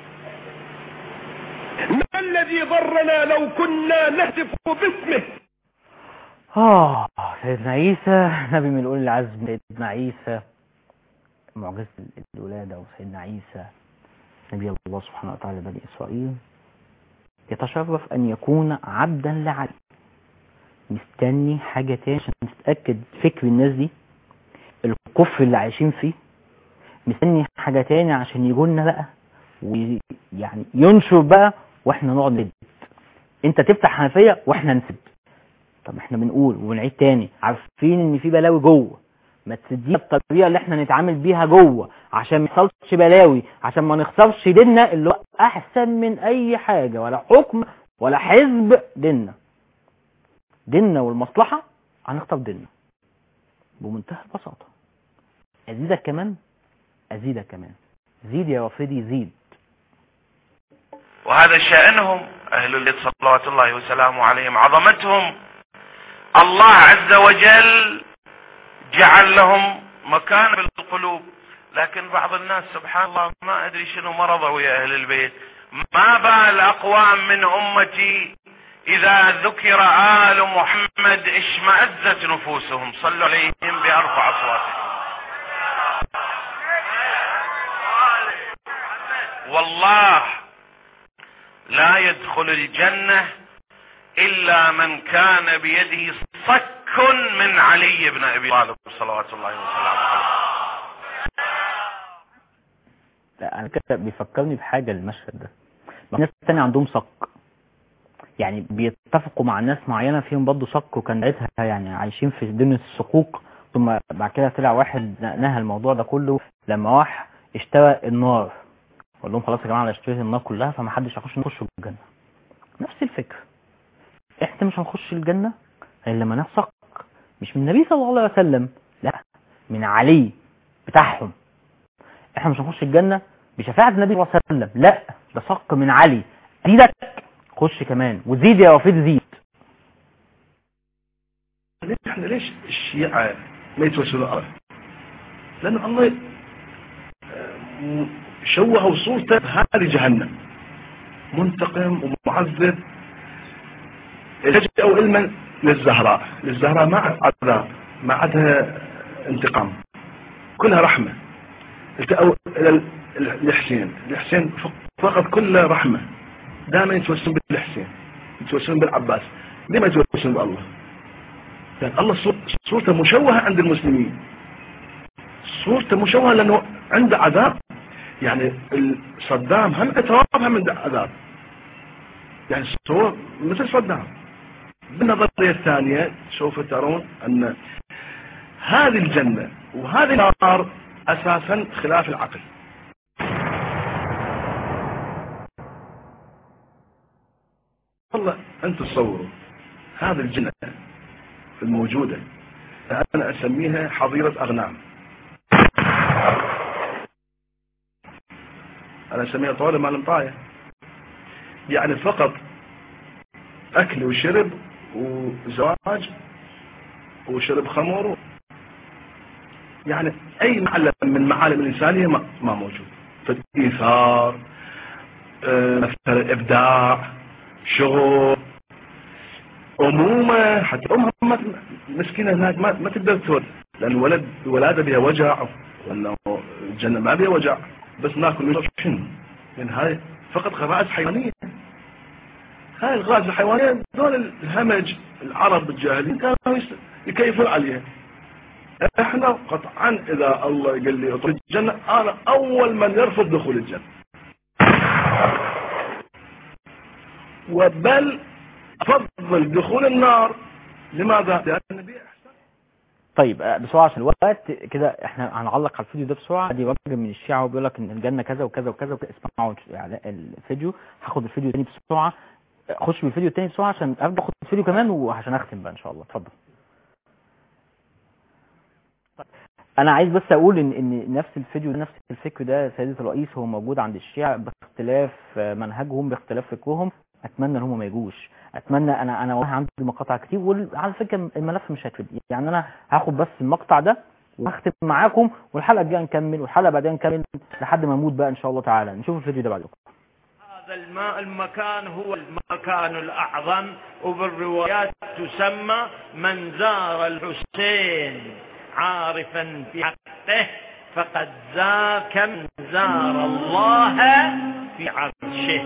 ما الذي ضرنا لو كنا نهتف باسمه آه سيدنا عيسى نبي من أولي العزم سيدنا عيسى معجزة الولادة وسيدنا عيسى نبي الله سبحانه وتعالى بني إسرائيل يتشرف أن يكون عبدا لعلي مستني حاجة تاني عشان تتأكد فكر الناس دي الكفر اللي عايشين فيه مستني حاجة تاني عشان يجولنا بقى ويعني ينشر بقى واحنا نقعد ند انت تفتح حنفية واحنا نسد طب احنا بنقول وبنعيد تاني عارفين ان في بلاوي جوه ما تسديها بالطريقه اللي احنا نتعامل بيها جوه عشان ما يحصلش بلاوي عشان ما نخسرش ديننا اللي هو احسن من اي حاجه ولا حكم ولا حزب ديننا ديننا والمصلحه هنختار ديننا بمنتهى البساطه ازيدك كمان ازيدك كمان زيد يا وفدي زيد وهذا شأنهم أهل البيت صلوات الله وسلامه عليهم عظمتهم الله عز وجل جعل لهم مكان القلوب لكن بعض الناس سبحان الله ما ادري شنو مرضه ويا اهل البيت ما بال اقوام من امتي اذا ذكر ال محمد اشمأزت نفوسهم صلوا عليهم بارفع اصواتهم والله لا يدخل الجنة الا من كان بيده صك من علي بن ابي طالب صلوات الله وسلامه عليه لا انا كده بيفكرني بحاجه المشهد ده ما في ناس تاني عندهم صك يعني بيتفقوا مع ناس معينه فيهم برضه صك وكان ساعتها يعني عايشين في دنيا الصكوك ثم بعد كده طلع واحد نهى الموضوع ده كله لما راح اشترى النار قال لهم خلاص يا جماعه انا اشتريت النار كلها فما حدش هيخش نخش الجنه نفس الفكره احنا مش هنخش الجنه الا لما نثق مش من النبي صلى الله عليه وسلم لا من علي بتاعهم احنا مش هنخش الجنه بشفاعه النبي صلى الله عليه وسلم لا ده صق من علي زيدك خش كمان وزيد يا وفيد زيد احنا ليش الشيعة ما يتوسلوا الله لأن الله آه، شوهوا صورته هذه جهنم منتقم ومعذب لجأوا علما للزهراء للزهراء ما عاد عذاب ما عادها انتقام كلها رحمة التقوا إلى الحسين الحسين فقط كله رحمة دائما يتوسلون بالحسين يتوسلون بالعباس ليه ما يتوسلون بالله لأن الله صور- صورته مشوهة عند المسلمين صورته مشوهة لأنه عنده عذاب يعني ال- صدام هم اتوابها من عذاب يعني صور مثل صدام بالنظرية الثانية سوف ترون أن هذه الجنة وهذه النار أساسا خلاف العقل والله أنت تصوروا هذه الجنة الموجودة أنا أسميها حظيرة أغنام أنا أسميها طوالة مع المطاية يعني فقط أكل وشرب وزواج وشرب خمر يعني أي معلم من معالم الإنسانية ما, ما موجود فالإيثار آه، مثلا إبداع شغل أمومة حتى أمها ما مسكينة هناك ما, ما تقدر تولد لأن الولد الولادة بها وجع وأنه الجنة ما بها وجع بس ناكل ونشرب شنو لأن هاي فقط غرائز حيوانية هاي الغرائز الحيوانية دول الهمج العرب الجاهلين كانوا يس- يكيفون عليها احنا قطعا اذا الله قال لي ادخل الجنة انا اول من يرفض دخول الجنة وبل افضل دخول النار لماذا؟ لان النبي طيب آه، بسرعه عشان الوقت كده احنا هنعلق على الفيديو ده بسرعه دي راجل من الشيعه وبيقول لك ان الجنه كذا وكذا وكذا وكذا. اسمعوا يعني الفيديو هاخد الفيديو الثاني بسرعه خش بالفيديو الثاني بسرعه عشان ابدا اخد الفيديو كمان وعشان اختم بقى ان شاء الله اتفضل انا عايز بس اقول ان ان نفس الفيديو نفس الفكر ده سيدة الرئيس هو موجود عند الشيعة باختلاف آه، منهجهم باختلاف فكرهم اتمنى ان هم ما يجوش اتمنى انا انا والله عندي مقاطع كتير وعلى فكره الملف مش هيتفض يعني انا هاخد بس المقطع ده وهختم معاكم والحلقه الجايه نكمل والحلقه بعدين نكمل لحد ما اموت بقى ان شاء الله تعالى نشوف الفيديو ده بعدكم هذا الماء المكان هو المكان الأعظم وبالروايات تسمى من زار الحسين عارفا في حقه فقد ذاك من زار الله في عرشه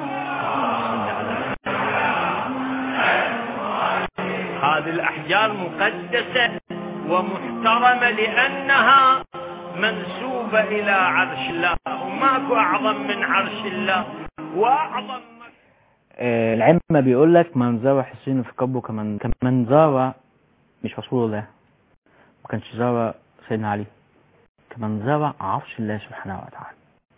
هذه الأحجار مقدسة ومحترمة لأنها منسوبة إلى عرش الله وماكو أعظم من عرش الله وأعظم آه، العلم بيقول لك من زار حسين في قبره كمن كمن زار مش رسول الله ما كانش زار سيدنا علي كمن زار عرش الله سبحانه وتعالى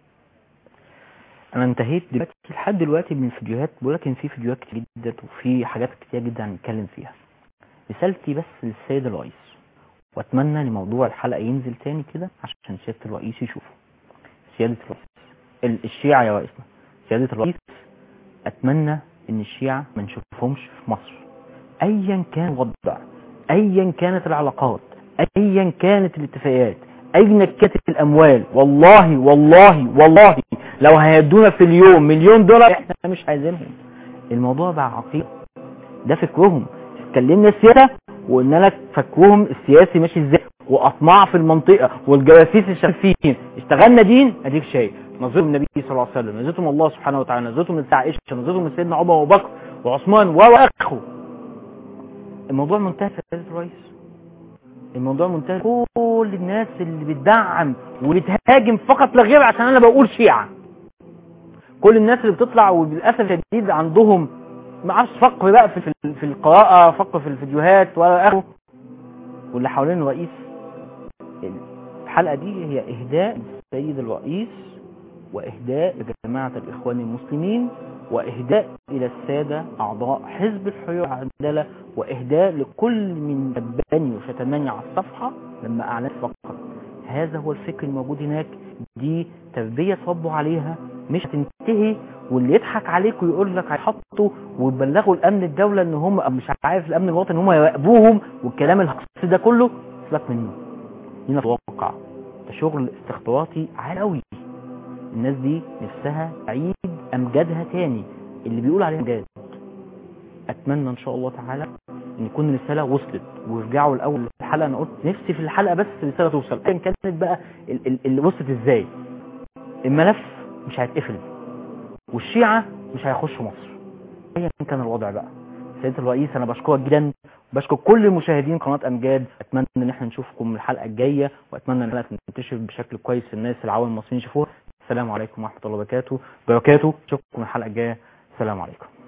انا انتهيت دلوقتي لحد دلوقتي من الفيديوهات بقول لك ان في فيديوهات كتير جدا وفي حاجات كتير جدا هنتكلم فيها رسالتي بس للسيد الرئيس واتمنى ان موضوع الحلقه ينزل تاني كده عشان سياده الرئيس يشوفه سياده الرئيس ال- الشيعه يا رئيسنا سياده الرئيس اتمنى ان الشيعة ما نشوفهمش في مصر ايا كان الوضع ايا كانت العلاقات ايا كانت الاتفاقيات اين كانت الاموال والله والله والله لو هيدونا في اليوم مليون دولار احنا مش عايزينهم الموضوع بقى عقيم ده فكرهم اتكلمنا السياسة وقلنا لك فكرهم السياسي ماشي ازاي واطماع في المنطقة والجواسيس اللي شغالين فيه اشتغلنا دين اديك شايف نظرتهم النبي صلى الله عليه وسلم نظرتهم الله سبحانه وتعالى نظرتهم من عائشة نظرتهم من سيدنا عمر وابو بكر وعثمان واخره الموضوع منتهى يا سيادة الرئيس الموضوع منتهى كل الناس اللي بتدعم وبتهاجم فقط لا غير عشان انا بقول شيعة كل الناس اللي بتطلع وللاسف الشديد عندهم ما اعرفش فقه بقى في في- في القراءة فقه في الفيديوهات ولا اخره واللي حوالين الرئيس الحلقة دي هي اهداء السيد الرئيس واهداء لجماعة الاخوان المسلمين واهداء الى السادة اعضاء حزب الحرية والعدالة واهداء لكل من تبني وشتمني على الصفحة لما اعلنت فقط هذا هو الفكر الموجود هناك دي تربية صبوا عليها مش هتنتهي واللي يضحك عليك ويقول لك هيحطوا ويبلغوا الامن الدولة ان هم أو مش عارف الامن الوطني ان هم يراقبوهم والكلام الهكس ده كله سيبك منه هنا في الواقع ده شغل استخباراتي عالي قوي الناس دي نفسها تعيد امجادها تاني اللي بيقول عليها امجاد اتمنى ان شاء الله تعالى ان يكون الرساله وصلت ويرجعوا الاول الحلقه انا قلت نفسي في الحلقه بس الرساله توصل ايا كانت بقى ال- ال- اللي وصلت ازاي الملف مش هيتقفل والشيعة مش هيخشوا مصر ايا كان الوضع بقى سيدة الرئيس انا بشكرك جدا بشكر كل المشاهدين قناة امجاد اتمنى ان احنا نشوفكم الحلقة الجاية واتمنى ان الحلقة تنتشر بشكل كويس الناس العوام المصريين يشوفوها السلام عليكم ورحمة الله وبركاته بركاته اشوفكم الحلقة الجاية السلام عليكم